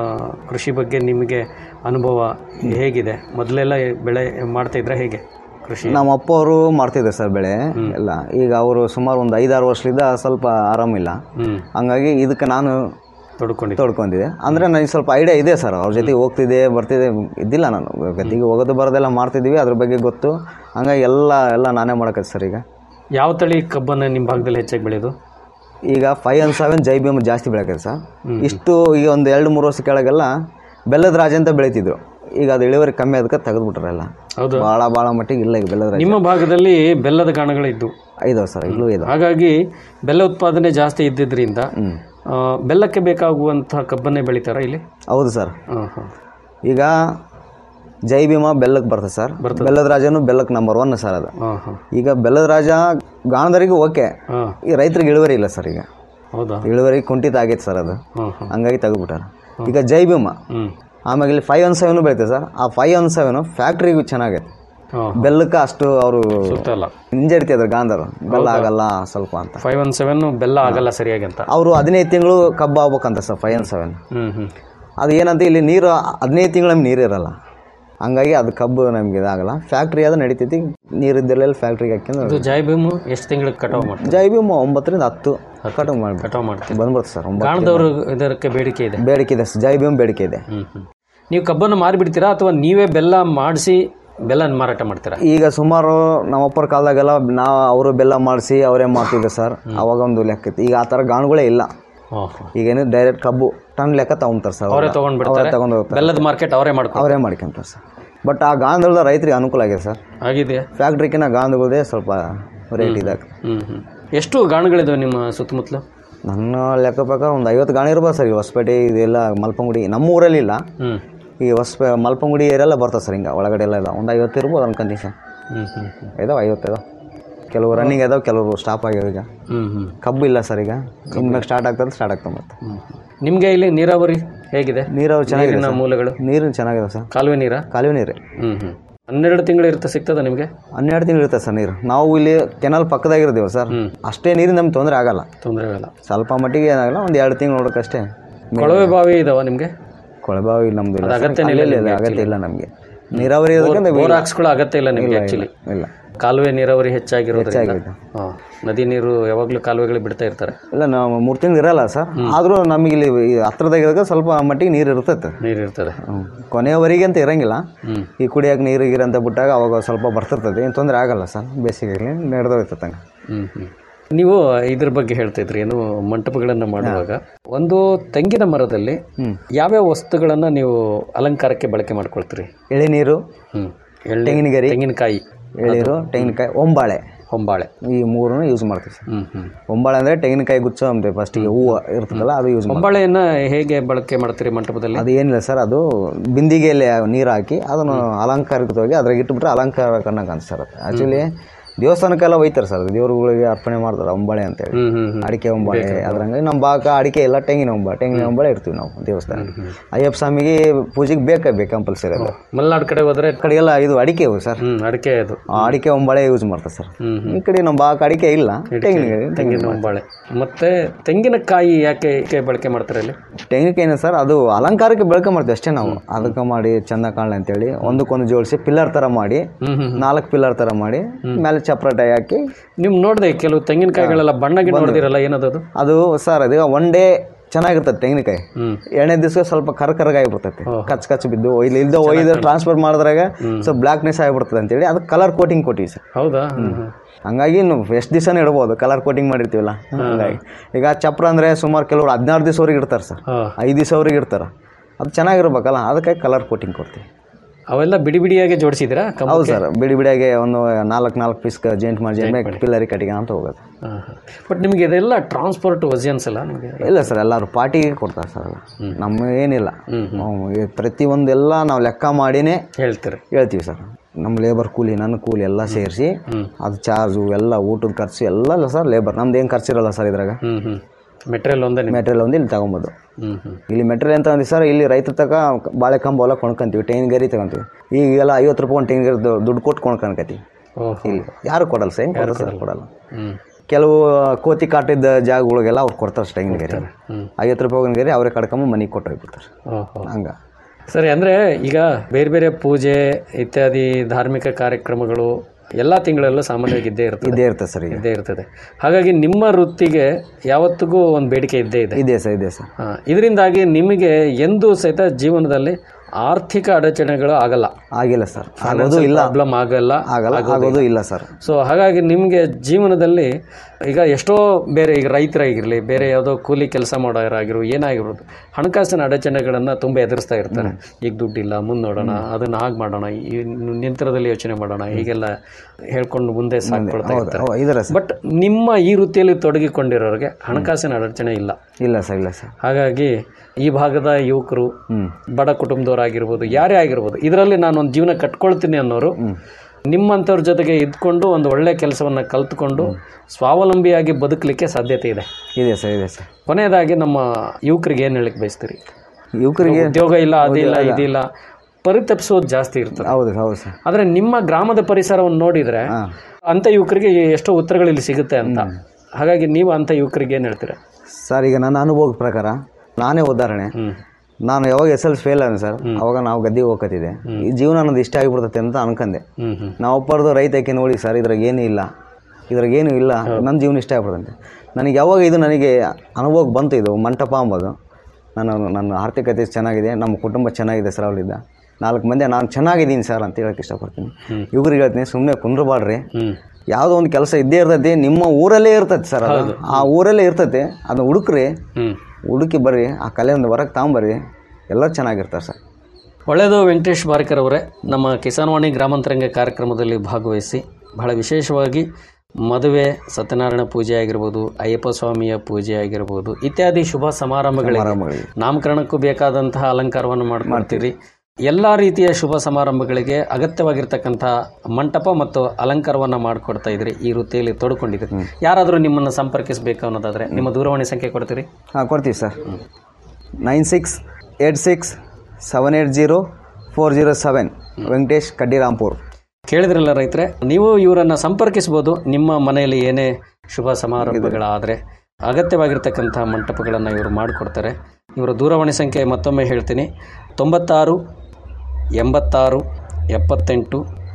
ಕೃಷಿ ಬಗ್ಗೆ ನಿಮಗೆ ಅನುಭವ ಹೇಗಿದೆ ಮೊದಲೆಲ್ಲ ಬೆಳೆ ಮಾಡ್ತಾ ಇದ್ರೆ ಹೇಗೆ ಕೃಷಿ ನಮ್ಮ ಅಪ್ಪ ಅವರು ಮಾಡ್ತಿದ್ರು ಸರ್ ಬೆಳೆ ಎಲ್ಲ ಈಗ ಅವರು ಸುಮಾರು ಒಂದು ಐದಾರು ವರ್ಷದಿಂದ ಸ್ವಲ್ಪ ಆರಾಮಿಲ್ಲ ಹಂಗಾಗಿ ಇದಕ್ಕೆ ನಾನು ತೊಡ್ಕೊಂಡಿದ್ದೆ ತೊಡ್ಕೊಂಡಿದ್ದೆ ಅಂದರೆ ನನಗೆ ಸ್ವಲ್ಪ ಐಡಿಯಾ ಇದೆ ಸರ್ ಅವ್ರ ಜೊತೆಗೆ ಹೋಗ್ತಿದ್ದೆ ಬರ್ತಿದ್ದೆ ಇದ್ದಿಲ್ಲ ನಾನು ಗತಿಗೆ ಹೋಗೋದು ಬರೋದೆಲ್ಲ ಮಾಡ್ತಿದ್ವಿ ಅದ್ರ ಬಗ್ಗೆ ಗೊತ್ತು ಹಂಗಾಗಿ ಎಲ್ಲ ಎಲ್ಲ ನಾನೇ ಮಾಡಕತ್ತೆ ಸರ್ ಈಗ ಯಾವ ತಳಿ ಕಬ್ಬನ್ನು ನಿಮ್ಮ ಭಾಗದಲ್ಲಿ ಹೆಚ್ಚಾಗಿ ಬೆಳೆಯೋದು ಈಗ five one seven Jai Bhim ಜಾಸ್ತಿ ಬೆಳಕತ್ತೆ ಸರ್ ಇಷ್ಟು ಈಗ ಒಂದು ಎರಡು ಮೂರು ವರ್ಷ ಕೆಳಗೆಲ್ಲ ಬೆಲ್ಲದ ರಾಜ ಅಂತ ಬೆಳೀತಿದ್ರು ಈಗ ಅದು ಇಳುವರಿ ಕಮ್ಮಿ ಅದಕ್ಕೆ ತೆಗೆದುಬಿಟ್ರಲ್ಲ ಹೌದು ಭಾಳ ಭಾಳ ಮಟ್ಟಿಗೆ ಇಲ್ಲ ಈಗ ಬೆಲ್ಲದ ರಾಜ ನಿಮ್ಮ ಭಾಗದಲ್ಲಿ ಬೆಲ್ಲದ ಗಾಣಗಳಿದ್ದು ಐದವ ಸರ್ ಇಲ್ಲೂ ಇದೆ ಹಾಗಾಗಿ ಬೆಲ್ಲ ಉತ್ಪಾದನೆ ಜಾಸ್ತಿ ಇದ್ದಿದ್ರಿಂದ ಆ, ಬೆಲ್ಲಕ್ಕೆ ಬೇಕಾಗುವಂತಹ ಕಬ್ಬನ್ನೇ ಬೆಳಿತಾರ ಇಲ್ಲಿ ಹೌದು ಸರ್ ಹಾಂ ಹಾಂ ಈಗ ಜೈ ಭೀಮ ಬೆಲ್ಲಕ್ಕೆ ಬರ್ತದೆ ಸರ್ ಬೆಲ್ಲದ ರಾಜನು ಬೆಲ್ಲಕ್ಕೆ ನಂಬರ್ ಒನ್ ಸರ್ ಅದು ಹಾಂ ಹಾಂ ಈಗ ಬೆಲ್ಲದ ರಾಜ ಗಾಣದವರಿಗೂ ಓಕೆ ಹಾಂ ಈ ರೈತರಿಗೆ ಇಳುವರಿ ಇಲ್ಲ ಸರ್ ಈಗ ಹೌದಾ ಇಳುವರಿ ಕುಂಠಿತ ಆಗೈತೆ ಸರ್ ಅದು ಹಾಂ ಹಾಂ ಹಂಗಾಗಿ ತೆಗೆದ್ಬಿಟ್ಟಾರ ಈಗ ಜೈ ಭೀಮ ಹ್ಞೂ ಆಮೇಲೆ ಇಲ್ಲಿ ಫೈವ್ ಒನ್ ಸೆವೆನ್ ಬೆಳಿತಾರೆ ಸರ್ ಆ ಫೈವ್ ಒನ್ ಸೆವೆನ್ ಫ್ಯಾಕ್ಟ್ರಿಗೂ ಚೆನ್ನಾಗೈತೆ ಹಾಂ ಬೆಲ್ಲಕ್ಕೆ ಅಷ್ಟು ಅವರು ಸುತ್ತಲ್ಲ ಹಿಂಜರಿತಿದ್ರು ಗಾಂಧರು ಬೆಲ್ಲ ಆಗಲ್ಲ ಸ್ವಲ್ಪ ಅಂತ ಫೈವ್ ಒನ್ ಸೆವೆನ್ ಬೆಲ್ಲ ಆಗಲ್ಲ ಸರಿಯಾಗಿ ಅಂತ ಅವರು ಹದಿನೈದು ತಿಂಗಳು ಕಬ್ಬು ಆಗ್ಬೇಕಂತ ಸರ್ ಫೈವ್ ಒನ್ ಸೆವೆನ್ ಹ್ಞೂ ಹ್ಞೂ ಅದು ಏನಂತ ಇಲ್ಲಿ ನೀರು ಹದಿನೈದು ತಿಂಗಳು ನಮ್ಗೆ ನೀರು ಇರಲ್ಲ ಹಂಗಾಗಿ ಅದು ಕಬ್ಬು ನಮ್ಗೆ ಇದಾಗಲ್ಲ ಫ್ಯಾಕ್ಟ್ರಿ ಅದು ನಡೀತೈತಿ ನೀರಿದ್ದಲ್ಲೆಲ್ಲ ಫ್ಯಾಕ್ಟ್ರಿಗೆ ಇದು ಹಾಕ್ಯಂದು ಜಾಯ್ ಭೀಮು ಎಷ್ಟು ತಿಂಗಳಿಗೆ ಕಟಾವು ಮಾಡ್ತಾರೆ ಜೈ ಭೀಮ್ ಒಂಬತ್ತರಿಂದ ಹತ್ತು ಕಟಾವು ಮಾಡಿ ಕಟಾವು ಮಾಡ್ತೀವಿ ಬಂದ್ಬಿಡುತ್ತೆ ಸರ್ ಒಂಬತ್ತು ಗಾಣದವರು ಇದಕ್ಕೆ ಬೇಡಿಕೆ ಇದೆ ಬೇಡಿಕೆ ಇದೆ ಜೈ ಭೀಮ್ ಬೇಡಿಕೆ ಇದೆ ಹ್ಞೂ ಹ್ಞೂ ನೀವು ಕಬ್ಬನ್ನು ಮಾರಿಬಿಡ್ತೀರಾ ಅಥವಾ ನೀವೇ ಬೆಲ್ಲ ಮಾಡಿಸಿ ಬೆಲ್ಲ ಮಾರಾಟ ಮಾಡ್ತೀರಾ ಈಗ ಸುಮಾರು ನಮ್ಮಪ್ಪರ ಕಾಲದಾಗೆಲ್ಲ ನಾವು ಅವರು ಬೆಲ್ಲ ಮಾಡಿಸಿ ಅವರೇ ಮಾಡ್ತಿದ್ರು ಸರ್ ಅವಾಗ ಒಂದು ಲೆಕ್ಕ ಇತ್ತು ಈಗ ಆ ಥರ ಗಾಣಗಳೇ ಇಲ್ಲ ಹಾಂ ಹಾಂ ಈಗೇನು ಡೈರೆಕ್ಟ್ ಕಬ್ಬು ಟನ್ ಲೆಕ್ಕ ತಗೊಂತಾರೆ ಸರ್ ಅವರೇ ತೊಗೊಂಡ್ಬಿಡ್ತಾರೆ ಅವರೇ ತಗೊಂಡು ಹೋಗ್ತಾರೆ ಬೆಲ್ಲದ ಮಾರ್ಕೆಟ್ ಅವರೇ ಮಾಡ್ಕೊಂಡು ಅವರೇ ಮಾಡ್ಕೊಂತಾರೆ ಸರ್ ಬಟ್ ಆ ಗಾಂಧದ ರೈತರಿಗೆ ಅನುಕೂಲ ಆಗಿದೆ ಸರ್ ಆಗಿದೆಯಾ ಫ್ಯಾಕ್ಟ್ರಿಕಿನ ಗಾಂಧಗಳದೇ ಸ್ವಲ್ಪ ರೇಟ್ ಇದಾಗ್ತದೆ ಹ್ಞೂ ಹ್ಞೂ ಎಷ್ಟು ಗಾಣಗಳಿದಾವೆ ನಿಮ್ಮ ಸುತ್ತಮುತ್ತಲು ನನ್ನ ಲೆಕ್ಕ ಪ್ರಕಾರ ಒಂದು ಐವತ್ತು ಗಾಣ ಇರ್ಬೋದು ಸರ್ ಈ ಹೊಸಪೇಟೆ ಇದೆಲ್ಲ ಮಲ್ಪಂಗುಡಿ ನಮ್ಮ ಊರಲ್ಲಿ ಇಲ್ಲ ಹ್ಞೂ ಈ ಹೊಸಪೇ ಮಲ್ಪಂಗುಡಿ ಏರಿಯೆಲ್ಲ ಬರ್ತದೆ ಸರ್ ಹಿಂಗೆ ಒಳಗಡೆ ಎಲ್ಲ ಇದೆ ಒಂದು ಐವತ್ತು ಇರ್ಬೋದು ಅನ್ಕೊಂತೀನಿ ಸರ್ ಹ್ಞೂ ಹ್ಞೂ ಹ್ಞೂ ಇದಾವೆ ಐವತ್ತು ಇದಾವೆ ಕೆಲವು ರನ್ನಿಂಗ್ ಇದಾವೆ ಕೆಲವರು ಸ್ಟಾಪ್ ಆಗ್ಯಾವ ಈಗ ಹ್ಞೂ ಹ್ಞೂ ಕಬ್ಬು ಇಲ್ಲ ಸರ್ ಈಗ ಇನ್ಮೇಲೆ ಸ್ಟಾರ್ಟ್ ಆಗ್ತದೆ ಸ್ಟಾರ್ಟ್ ಆಗ್ತದೆ ಮತ್ತೆ ನಿಮಗೆ ಇಲ್ಲಿ ನೀರಾವರಿ ಹೇಗಿದೆ ನೀರಾವರಿ ಚೆನ್ನಾಗಿದೆ ನೀರಿನ ಸರ್. ಮೂಲಗಳು ನೀರು ಚೆನ್ನಾಗಿದೆ ಸರ್ ಕಾಲುವೆ ನೀರಾ ಕಾಲುವೆ ನೀರು ಹ್ಞೂ ಹ್ಞೂ ಹನ್ನೆರಡು ತಿಂಗಳು ಇರುತ್ತೆ ಸಿಗ್ತದ ನಿಮಗೆ ಹನ್ನೆರಡು ತಿಂಗಳು ಇರುತ್ತೆ ಸರ್ ನೀರು ನಾವು ಇಲ್ಲಿ ಕೆನಲ್ ಪಕ್ಕದಾಗಿರ್ತೀವಿ ಸರ್ ಅಷ್ಟೇ ನೀರಿನ ನಮ್ಗೆ ತೊಂದರೆ ಆಗಲ್ಲ ತೊಂದರೆ ಆಗಲ್ಲ ಸ್ವಲ್ಪ ಮಟ್ಟಿಗೆ ಏನಾಗಲ್ಲ ಒಂದು ಎರಡು ತಿಂಗಳು ನೋಡೋಕ್ಕಷ್ಟೇ ಕೊಳವೆ ಬಾವಿ ಇದಾವ ನಿಮಗೆ ಕೊಳಬಾವಿ ನಮ್ಮದು ಇಲ್ಲ ಅದು ಸರ್. ಅಗತ್ಯನೇ ಇಲ್ಲ ಅಲ್ಲೇ ಇಲ್ಲ, ನಿಮ್ಗೆ ಅಗತ್ಯ actually. ಇಲ್ಲ ನಮಗೆ ನೀರಾವರಿ ಇರೋದಕ್ಕೆ ಬೋರ್ ಹಾಕ್ಸ್ಕೊಳ್ಳೋ ಅಗತ್ಯ ಇಲ್ಲ ನಿಮಗೆ ಇಲ್ಲ, ಆ್ಯಕ್ಚುಲಿ ಇಲ್ಲ ಕಾಲುವೆ ನೀರಾವರಿ ಹೆಚ್ಚಾಗಿರೋದ್ರಿಂದ ಹೆಚ್ಚಾಗಿದೆ. ಹಾಂ ನದಿ ನೀರು ಯಾವಾಗಲೂ ಕಾಲುವೆಗಳಿಗೆ ಬಿಡ್ತಾ ಇರ್ತಾರೆ ಇಲ್ಲ ನಾವು ಮೂರು ತಿಂಗಳು ಇರಲ್ಲ ಸರ್ ಆದರೂ ನಮಗೆ ಇಲ್ಲಿ ಈ ಹತ್ರದಾಗಿರೋಕೆ ಸ್ವಲ್ಪ ಮಟ್ಟಿಗೆ ನೀರು ಇರ್ತೈತೆ ನೀರು ಇರ್ತದೆ ಹ್ಮ್. ಕೊನೆಯವರೆಗೆ ಅಂತ ಇರಂಗಿಲ್ಲ ಹ್ಮ್. ಈ ಕುಡಿಯೋಕೆ ನೀರು ಗೀರು ಅಂತ ಬಿಟ್ಟಾಗ ಅವಾಗ ಸ್ವಲ್ಪ ಬರ್ತಿರ್ತದೆ ಏನು ತೊಂದರೆ ಆಗಲ್ಲ ಸರ್ ಬೇಸಿಗೆಯಲ್ಲಿ ನಡೆದೋಯ್ತದೆ ಹಂಗೆ ಹ್ಮ್ ಹ್ಮ್. ನೀವು ಇದ್ರ ಬಗ್ಗೆ ಹೇಳ್ತಾ ಇದ್ರಿ ಏನು ಮಂಟಪಗಳನ್ನು ಮಾಡುವಾಗ ಒಂದು ತೆಂಗಿನ ಮರದಲ್ಲಿ ಯಾವ್ಯಾವ ವಸ್ತುಗಳನ್ನ ನೀವು ಅಲಂಕಾರಕ್ಕೆ ಬಳಕೆ ಮಾಡ್ಕೊಳ್ತೀರಿ ಎಳೆನೀರು ಹ್ಮ್ ಎಳ್ಳೆ- ತೆಂಗಿನಗರಿ ತೆಂಗಿನಕಾಯಿ ಎಳೀರು ತೆಂಗಿನಕಾಯಿ ಒಂಬಾಳೆ ಹೊಂಬಾಳೆ ಈ ಮೂರನ್ನು ಯೂಸ್ ಮಾಡ್ತೀವಿ ಸರ್ ಹ್ಮ್ ಹ್ಮ್ ಹೊಂಬಾಳೆ ಅಂದರೆ ತೆಂಗಿನಕಾಯಿ ಗುಚ್ಚ ಅಂತೆ ಫಸ್ಟಿಗೆ ಹೂವು ಇರ್ತದಲ್ಲ ಅದು ಯೂಸ್ ಮಾಡಿ ಹೊಂಬಾಳೆಯನ್ನ ಹೇಗೆ ಬಳಕೆ ಮಾಡ್ತೀರಿ ಮಂಟಪದಲ್ಲಿ ಅದು ಏನಿಲ್ಲ ಸರ್ ಅದು ಬಿಂದಿಗೆಯಲ್ಲಿ ನೀರು ಹಾಕಿ ಅದನ್ನು ಅಲಂಕಾರಿಕವಾಗಿ ಅದ್ರಾಗ ಇಟ್ಬಿಟ್ರೆ ಅಲಂಕಾರ ಕಣ್ಣಕ್ಕೆ ಅನ್ಸ್ ಸರ್ ಆ್ಯಕ್ಚುಲಿ ದೇವಸ್ಥಾನಕ್ಕೆಲ್ಲ ಒಯ್ತಾರೆ ಸರ್ ದೇವ್ರುಗಳಿಗೆ ಅರ್ಪಣೆ ಮಾಡ್ತಾರೆ ಒಂಬಾಳೆ ಅಂತೇಳಿ ಹ್ಮ್ ಹ್ಮ್ ಹ್ಮ್ ಅಡಿಕೆ ಒಂಬಾಳೆ ಅದ್ರಂಗೆ ನಮ್ಮ ಭಾಗ ಅಡಿಕೆ ಇಲ್ಲ ತೆಂಗಿನ ಒಂಬ ತೆಂಗಿನ ಒಂಬಾಳೆ ಇರ್ತೀವಿ ನಾವು ದೇವಸ್ಥಾನ ಅಯ್ಯಪ್ಪ ಸ್ವಾಮಿಗೆ ಪೂಜೆಗೆ ಬೇಕೇ ಬೇಕು ಕಂಪಲ್ಸರಿ ಅದು ಮಲೆನಾಡು ಕಡೆ ಹೋದ್ರೆ ಈ ಕಡೆಗೆಲ್ಲ ಇದು ಅಡಿಕೆ ಇವು ಸರ್ ಹ್ಮ್ ಅಡಿಕೆ ಅದು ಆ ಅಡಿಕೆ ಒಂಬಾಳೆ ಯೂಸ್ ಮಾಡ್ತಾರೆ ಸರ್ ಹ್ಮ್ ಹ್ಮ್ ಈ ಕಡೆ ನಮ್ಮ ಭಾಗ ಅಡಿಕೆ ಇಲ್ಲ ತೆಂಗಿನ ತೆಂಗಿನ ಹೊಂಬಾಳೆ ಮತ್ತೆ ತೆಂಗಿನಕಾಯಿ ಯಾಕೆ ಯಾಕೆ ಬಳಕೆ ಮಾಡ್ತಾರೆ ಅಲ್ಲಿ ತೆಂಗಿನಕಾಯಿನ ಸರ್ ಅದು ಅಲಂಕಾರಕ್ಕೆ ಬೆಳಕೆ ಮಾಡ್ತೀವಿ ಅಷ್ಟೇ ನಾವು ಅದಕ್ಕೆ ಮಾಡಿ ಚಂದ ಕಾಣಲಿ ಅಂತೇಳಿ ಒಂದಕ್ಕೊಂದು ಜೋಡಿಸಿ ಪಿಲ್ಲರ್ ಥರ ಮಾಡಿ ನಾಲ್ಕು ಪಿಲ್ಲರ್ ಥರ ಮಾಡಿ ಮೇಲೆ ಚಪ್ರಟೈ ಹಾಕಿ ನೀವು ನೋಡಿದೆ ಕೆಲವು ತೆಂಗಿನಕಾಯಿಗಳೆಲ್ಲ ಬಣ್ಣ ಗಿಣ್ಣ ನೋಡಿದಿರಲ್ಲ ಏನದು ಅದು ಸರ್ ಅದು ಒನ್ ಡೇ ಚೆನ್ನಾಗಿರ್ತದೆ ತೆಂಗಿನಕಾಯಿ ಹ್ಮ್. ಎರಡನೇ ದಿವಸ ಸ್ವಲ್ಪ ಕರ್ ಕರ್ಗಾಗಿ ಬಿಡ್ತೈತೆ ಕಚ್ ಕಚ್ ಬಿದ್ದು ಇಲ್ಲಿ ಇಲ್ದ ಒಯ್ದು ಟ್ರಾನ್ಸ್ಫರ್ ಮಾಡಿದ್ರಾಗ ಸ್ವಲ್ಪ ಬ್ಲಾಕ್ನೆಸ್ ಆಗಿಬಿಡ್ತದೆ ಅಂತೇಳಿ ಅದಕ್ಕೆ ಕಲರ್ ಕೋಟಿಂಗ್ ಕೊಟ್ಟಿವಿ ಸರ್ ಹೌದಾ ಹ್ಮ್ ಹ್ಮ್. ಹಂಗಾಗಿ ನಾವು ಎಷ್ಟು ದಿವಸನೇ ಇಡ್ಬೋದು ಕಲರ್ ಕೋಟಿಂಗ್ ಮಾಡಿರ್ತೀವಲ್ಲ ಹಂಗಾಗಿ ಈಗ ಚಪ್ರ ಅಂದರೆ ಸುಮಾರು ಕೆಲವರು ಹದಿನಾರು ದಿವಸವರೆಗೆ ಇಡ್ತಾರೆ ಸರ್ ಹಾ. ಐದು ದಿವಸವರೆಗೆ ಇಡ್ತಾರೆ ಅದು ಚೆನ್ನಾಗಿರ್ಬೇಕಲ್ಲ ಅದಕ್ಕೆ ಕಲರ್ ಕೋಟಿಂಗ್ ಕೊಡ್ತೀವಿ ಅವೆಲ್ಲ ಬಿಡಿ ಬಿಡಿಯಾಗಿ ಜೋಡಿಸಿದಿರಾ ಹೌದು ಸರ್ ಬಿಡಿ ಬಿಡಿಯಾಗೆ ಒಂದು ನಾಲ್ಕು ನಾಲ್ಕು ಪೀಸ್ ಜೇಂಟ್ ಮಾಡಿ ಜೇಂಟ್ ಪಿಲ್ಲರಿ ಕಟ್ಟಿಗೆ ಅಂತ ಹೋಗೋದು ಬಟ್ ನಿಮಗೆ ಇದೆಲ್ಲ ಟ್ರಾನ್ಸ್ಪೋರ್ಟ್ ವಜಿಯನ್ಸ್ ಅಲ್ಲ ನಿಮಗೆ ಇಲ್ಲ ಸರ್ ಎಲ್ಲರೂ ಪಾರ್ಟಿಗೆ ಕೊಡ್ತಾರೆ ಸರ್ ಎಲ್ಲ ನಮ್ಮ ಏನಿಲ್ಲ ನಾವು ಈ ಪ್ರತಿಯೊಂದೆಲ್ಲ ನಾವು ಲೆಕ್ಕ ಮಾಡಿನೇ ಹೇಳ್ತೀರಿ ಹೇಳ್ತೀವಿ ಸರ್ ನಮ್ಮ ಲೇಬರ್ ಕೂಲಿ ನನ್ನ ಕೂಲಿ ಎಲ್ಲ ಸೇರಿಸಿ ಅದು ಚಾರ್ಜು ಎಲ್ಲ ಊಟದ ಖರ್ಚು ಎಲ್ಲ ಅಲ್ಲ ಸರ್ ಲೇಬರ್ ನಮ್ದು ಏನು ಖರ್ಚಿರಲ್ಲ ಸರ್ ಇದ್ರಾಗ ಹ್ಮ್ ಹ್ಮ್ ಮೆಟೀರಿಯಲ್ ಒಂದೇ ನಿಮ್ಗೆ? ಮೆಟೀರಿಯಲ್ ಒಂದು ಇಲ್ಲಿ ತಗೊಬೋದು ಹ್ಮ್ ಹ್ಮ್ ಇಲ್ಲಿ ಮೆಟೀರಿಯಲ್ ಅಂತ ಅಂದಿ ಸರ್ ಇಲ್ಲಿ ರೈತ ತಕ ಬಾಳೆ ಕಂಬ ಎಲ್ಲ ಕೊಂಡ್ಕೊಂತೀವಿ ಟೈನ್ ಗರಿ ತಗೊಂತೀವಿ ಈಗೆಲ್ಲ ಐವತ್ತು ರೂಪಾಯಿ ಒಂದು ಟೈನ್ ಗರಿ ದುಡ್ಡು ಕೊಟ್ಟು ಕೊಂಡ್ಕೊಂಡ್ಕತೀವಿ ಓಹೋ ಇಲ್ಲಿ ಯಾರು ಕೊಡಲ್ಲ ಸರ್ ಹೆಂಗೆ ಕೊಡಲ್ಲ ಕೊಡಲ್ಲ ಹ್ಮ್ ಕೆಲವು ಕೋತಿ ಕಾಟಿದ್ದ ಜಾಗಗಳಿಗೆಲ್ಲ ಅವ್ರು ಕೊಡ್ತಾರೆ ಅಷ್ಟು ತೆಂಗಿನ ಗರಿ ಹ್ಮ್. ಐವತ್ತು ರೂಪಾಯಿ ಹೋಗಿನ ಗರಿ ಅವರೇ ಕಡ್ಕೊಂಬ ಮನೆಗೆ ಕೊಟ್ಟು ಹೋಗ್ಬಿಡ್ತಾರೆ ಓಹೋ ಹಂಗೆ ಸರಿ ಅಂದರೆ ಈಗ ಬೇರೆ ಬೇರೆ ಪೂಜೆ ಇತ್ಯಾದಿ ಧಾರ್ಮಿಕ ಕಾರ್ಯಕ್ರಮಗಳು ಎಲ್ಲ ತಿಂಗಳಲ್ಲೂ ಸಾಮಾನ್ಯವಾಗಿ ಇದ್ದೇ ಇರ್ತದೆ ಇದೇ ಇರ್ತದೆ ಸರ್ ಈಗ ಇದ್ದೇ ಇರ್ತದೆ ಹಾಗಾಗಿ ನಿಮ್ಮ ವೃತ್ತಿಗೆ ಯಾವತ್ತಿಗೂ ಒಂದು ಬೇಡಿಕೆ ಇದ್ದೇ ಇದೆ ಇದೆ ಸರ್ ಇದೆ ಸರ್ ಹಾ, ಇದರಿಂದಾಗಿ ನಿಮಗೆ ಎಂದೂ ಸಹಿತ ಜೀವನದಲ್ಲಿ ಆರ್ಥಿಕ ಅಡಚಣೆಗಳು ಆಗಲ್ಲ ಆಗಿಲ್ಲ ಸರ್ ಆಗೋದು ಇಲ್ಲ ಪ್ರಾಬ್ಲಮ್ ಆಗಲ್ಲ ಆಗಲ್ಲ ಆಗೋದು ಇಲ್ಲ ಸರ್ ಸೊ ಹಾಗಾಗಿ ನಿಮಗೆ ಜೀವನದಲ್ಲಿ ಈಗ ಎಷ್ಟೋ ಬೇರೆ ಈಗ ರೈತರಾಗಿರಲಿ ಬೇರೆ ಯಾವುದೋ ಕೂಲಿ ಕೆಲಸ ಮಾಡೋರಾಗಿರೋ ಏನಾಗಿರ್ಬೋದು ಹಣಕಾಸಿನ ಅಡಚಣೆಗಳನ್ನು ತುಂಬ ಎದುರಿಸ್ತಾ ಇರ್ತಾರೆ ಈಗ ದುಡ್ಡಿಲ್ಲ ಮುಂದೆ ನೋಡೋಣ ಅದನ್ನು ಹಾಗೆ ಮಾಡೋಣ ಈ ನಿಂತರದಲ್ಲಿ ಯೋಚನೆ ಮಾಡೋಣ ಹೀಗೆಲ್ಲ ಹೇಳ್ಕೊಂಡು ಮುಂದೆ ಸಾಕ್ಕೊಳ್ತಾ ಹೌದು, ಇರ್ತಾರೆ ಹೌದು, ಇದರ ಸರ್ ಬಟ್ ನಿಮ್ಮ ಈ ವೃತ್ತಿಯಲ್ಲಿ ತೊಡಗಿಕೊಂಡಿರೋರಿಗೆ ಹಣಕಾಸಿನ ಅಡಚಣೆ ಇಲ್ಲ ಇಲ್ಲ ಸರ್ ಇಲ್ಲ ಸರ್ ಹಾಗಾಗಿ ಈ ಭಾಗದ ಯುವಕರು ಬಡ ಕುಟುಂಬದವರಾಗಿರ್ಬೋದು ಯಾರೇ ಆಗಿರ್ಬೋದು ಇದರಲ್ಲಿ ನಾನು ಒಂದು ಜೀವನ ಕಟ್ಕೊಳ್ತೀನಿ ಅನ್ನೋರು ನಿಮ್ಮಂಥವ್ರ ಜೊತೆಗೆ ಇದ್ಕೊಂಡು ಒಂದು ಒಳ್ಳೆ ಕೆಲಸವನ್ನು ಕಲ್ತ್ಕೊಂಡು ಸ್ವಾವಲಂಬಿಯಾಗಿ ಬದುಕಲಿಕ್ಕೆ ಸಾಧ್ಯತೆ ಇದೆ ಇದೆ ಸರ್ ಇದೆ ಸರ್ ಕೊನೆಯದಾಗಿ ನಮ್ಮ ಯುವಕರಿಗೆ ಏನು ಹೇಳಕ್ ಬಯಸ್ತೀರಿ ಯುವಕರಿಗೆ ಉದ್ಯೋಗ ಇಲ್ಲ ಅದಿಲ್ಲ ಇದಿಲ್ಲ ಪರಿತಪ್ಸೋದು ಜಾಸ್ತಿ ಇರ್ತದೆ ಹೌದು ಹೌದು ಸರ್ ಆದರೆ ನಿಮ್ಮ ಗ್ರಾಮದ ಪರಿಸರವನ್ನು ನೋಡಿದರೆ ಅಂಥ ಯುವಕರಿಗೆ ಎಷ್ಟೋ ಉತ್ತರಗಳು ಇಲ್ಲಿ ಸಿಗುತ್ತೆ ಅಂತ ಹಾಗಾಗಿ ನೀವು ಅಂಥ ಯುವಕರಿಗೆ ಏನು ಹೇಳ್ತೀರಾ ಸರ್ ಈಗ ನನ್ನ ಅನುಭವದ ಪ್ರಕಾರ ನಾನೇ ಉದಾಹರಣೆ ನಾನು ಯಾವಾಗ ಎಸ್ ಎಲ್ ಫೇಲ್ ಆದ ಸರ್ ಅವಾಗ ನಾವು ಗದ್ದಿಗೆ ಹೋಗತ್ತಿದ್ದೆ ಈ ಜೀವನ ಅನ್ನೋದು ಇಷ್ಟ ಆಗಿಬಿಡ್ತೈತೆ ಅಂತ ಅನ್ಕಂದೆ ಹ್ಮ್ ಹ್ಮ್ ನಾವು ಒಪ್ಪರ್ದು ರೈತಕ್ಕೆ ನೋಡಿ ಸರ್ ಇದ್ರಾಗ ಏನೂ ಇಲ್ಲ ಇದ್ರಾಗ ಏನೂ ಇಲ್ಲ ನನ್ನ ಜೀವನ ಇಷ್ಟ ಆಗ್ಬಿಡುತ್ತೆ ನನಗೆ ಯಾವಾಗ ಇದು ನನಗೆ ಅನುಭವಕ್ಕೆ ಬಂತು ಇದು ಮಂಟಪ ಅಂಬೋದು ನಾನು ನನ್ನ ಆರ್ಥಿಕತೆ ಚೆನ್ನಾಗಿದೆ ನಮ್ಮ ಕುಟುಂಬ ಚೆನ್ನಾಗಿದೆ ಸರ್ ಅವಳಿದ್ದ ನಾಲ್ಕು ಮಂದಿ ನಾನು ಚೆನ್ನಾಗಿದ್ದೀನಿ ಸರ್ ಅಂತ ಹೇಳಕ್ಕೆ ಇಷ್ಟಪಡ್ತೀನಿ ಇವ್ರಿಗೆ ಹೇಳ್ತೀನಿ ಸುಮ್ಮನೆ ಕುಂದ್ರಬಾಡ್ರಿ ಯಾವುದೋ ಒಂದು ಕೆಲಸ ಇದ್ದೇ ಇರ್ತೈತಿ ನಿಮ್ಮ ಊರಲ್ಲೇ ಇರ್ತೈತಿ ಸರ್ ಅದು ಆ ಊರಲ್ಲೇ ಇರ್ತೈತಿ ಅದನ್ನ ಹುಡುಕ್ರಿ ಹ್ಮ್ ಹುಡುಕಿ ಬರ್ರಿ ಆ ಕಲೆ ಒಂದು ಹೊರಗೆ ತಗೊಂಬರ್ರಿ ಎಲ್ಲರೂ ಚೆನ್ನಾಗಿರ್ತಾರೆ ಸರ್ ಒಳ್ಳೆಯದು ವೆಂಕಟೇಶ್ ಬಾರ್ಕರ್ ಅವರೇ ನಮ್ಮ ಕಿಸಾನ್ವಾಣಿ ಗ್ರಾಮಾಂತರಂಗ ಕಾರ್ಯಕ್ರಮದಲ್ಲಿ ಭಾಗವಹಿಸಿ ಬಹಳ ವಿಶೇಷವಾಗಿ ಮದುವೆ ಸತ್ಯನಾರಾಯಣ ಪೂಜೆ ಆಗಿರ್ಬೋದು ಅಯ್ಯಪ್ಪ ಸ್ವಾಮಿಯ ಪೂಜೆ ಆಗಿರ್ಬೋದು ಇತ್ಯಾದಿ ಶುಭ ಸಮಾರಂಭಗಳಿಗೆ ಸಮಾರಂಭಗಳಿಗೆ. ನಾಮಕರಣಕ್ಕೂ ಬೇಕಾದಂತಹ ಅಲಂಕಾರವನ್ನು ಮಾಡ್ಕೊಳ್ತೀರಿ ಎಲ್ಲ ರೀತಿಯ ಶುಭ ಸಮಾರಂಭಗಳಿಗೆ ಅಗತ್ಯವಾಗಿರ್ತಕ್ಕಂಥ ಮಂಟಪ ಮತ್ತು ಅಲಂಕಾರವನ್ನು ಮಾಡಿಕೊಡ್ತಾ ಇದ್ರಿ ಈ ವೃತ್ತಿಯಲ್ಲಿ ತೊಡ್ಕೊಂಡಿದ್ರಿ ಯಾರಾದರೂ ನಿಮ್ಮನ್ನು ಸಂಪರ್ಕಿಸಬೇಕು ಅನ್ನೋದಾದ್ರೆ ನಿಮ್ಮ ದೂರವಾಣಿ ಸಂಖ್ಯೆ ಕೊಡ್ತೀರಿ ಹಾಂ ಕೊಡ್ತೀವಿ sir nine six eight six seven eight zero four zero seven Venkatesh Kaddirampur ಕೇಳಿದ್ರಲ್ಲ ರೈತರೆ ನೀವು ಇವರನ್ನು ಸಂಪರ್ಕಿಸ್ಬೋದು ನಿಮ್ಮ ಮನೆಯಲ್ಲಿ ಏನೇ ಶುಭ ಸಮಾರಂಭಗಳಾದರೆ ಅಗತ್ಯವಾಗಿರ್ತಕ್ಕಂಥ ಮಂಟಪಗಳನ್ನು ಇವರು ಮಾಡಿಕೊಡ್ತಾರೆ ಇವರ ದೂರವಾಣಿ ಸಂಖ್ಯೆ ಮತ್ತೊಮ್ಮೆ ಹೇಳ್ತೀನಿ ತೊಂಬತ್ತಾರು ಎಂಬತ್ತಾರು ಎಪ್ಪತ್ತೆಂಟು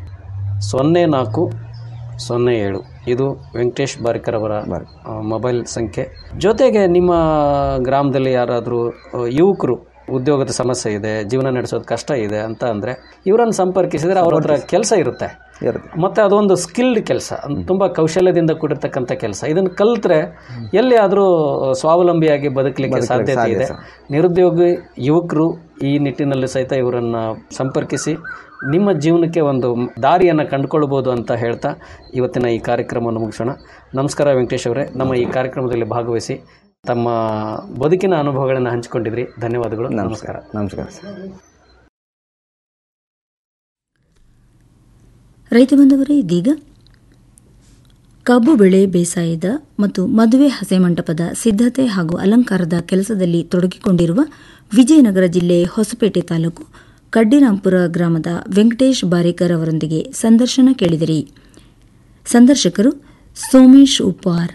ಸೊನ್ನೆ ನಾಲ್ಕು ಸೊನ್ನೆ ಏಳು ಇದು ವೆಂಕಟೇಶ್ ಬಾರಿಕರ್ ಅವರ ಆ, ಮೊಬೈಲ್ ಸಂಖ್ಯೆ ಜೊತೆಗೆ ನಿಮ್ಮ ಗ್ರಾಮದಲ್ಲಿ ಯಾರಾದರೂ ಯುವಕರು ಉದ್ಯೋಗದ ಸಮಸ್ಯೆ ಇದೆ ಜೀವನ ನಡೆಸೋದು ಕಷ್ಟ ಇದೆ ಅಂತ ಅಂದರೆ ಇವರನ್ನು ಸಂಪರ್ಕಿಸಿದರೆ ಅವ್ರ ಹತ್ರ ಕೆಲಸ ಇರುತ್ತೆ ಮತ್ತು ಅದೊಂದು ಸ್ಕಿಲ್ಡ್ ಕೆಲಸ ತುಂಬ ಕೌಶಲ್ಯದಿಂದ ಕೂಡಿರ್ತಕ್ಕಂಥ ಕೆಲಸ ಇದನ್ನು ಕಲ್ತ್ರೆ ಎಲ್ಲಿ ಆದರೂ ಸ್ವಾವಲಂಬಿಯಾಗಿ ಬದುಕಲಿಕ್ಕೆ ಸಾಧ್ಯತೆ ಇದೆ ನಿರುದ್ಯೋಗಿ ಯುವಕರು ಈ ನಿಟ್ಟಿನಲ್ಲಿ ಸಹಿತ ಇವರನ್ನು ಸಂಪರ್ಕಿಸಿ ನಿಮ್ಮ ಜೀವನಕ್ಕೆ ಒಂದು ದಾರಿಯನ್ನು ಕಂಡುಕೊಳ್ಬೋದು ಅಂತ ಹೇಳ್ತಾ ಇವತ್ತಿನ ಈ ಕಾರ್ಯಕ್ರಮವನ್ನು ಮುಗಿಸೋಣ ನಮಸ್ಕಾರ ವೆಂಕಟೇಶ್ ಅವರೇ ನಮ್ಮ ಈ ಕಾರ್ಯಕ್ರಮದಲ್ಲಿ ಭಾಗವಹಿಸಿ ತಮ್ಮ ಬದುಕಿನ ಅನುಭವಗಳನ್ನು ಹಂಚಿಕೊಂಡಿದ್ರಿ ಧನ್ಯವಾದಗಳು ನಮಸ್ಕಾರ ನಮಸ್ಕಾರ ಸರ್ ರೈತ ಬಂಧುವರೇ ಇದೀಗ ಕಬ್ಬು ಬೆಳೆ ಬೇಸಾಯದ ಮತ್ತು ಮದುವೆ ಹಸೆಮಂಟಪದ ಸಿದ್ಧತೆ ಹಾಗೂ ಅಲಂಕಾರದ ಕೆಲಸದಲ್ಲಿ ತೊಡಗಿಕೊಂಡಿರುವ ವಿಜಯನಗರ ಜಿಲ್ಲೆ ಹೊಸಪೇಟೆ ತಾಲೂಕು ಕಡ್ಡಿರಾಂಪುರ ಗ್ರಾಮದ ವೆಂಕಟೇಶ್ ಬಾರೇಕರ್ ಅವರೊಂದಿಗೆ ಸಂದರ್ಶನ ಕೇಳಿದಿರಿ ಸಂದರ್ಶಕರು ಸೋಮೇಶ್ ಉಪ್ಪಾರ್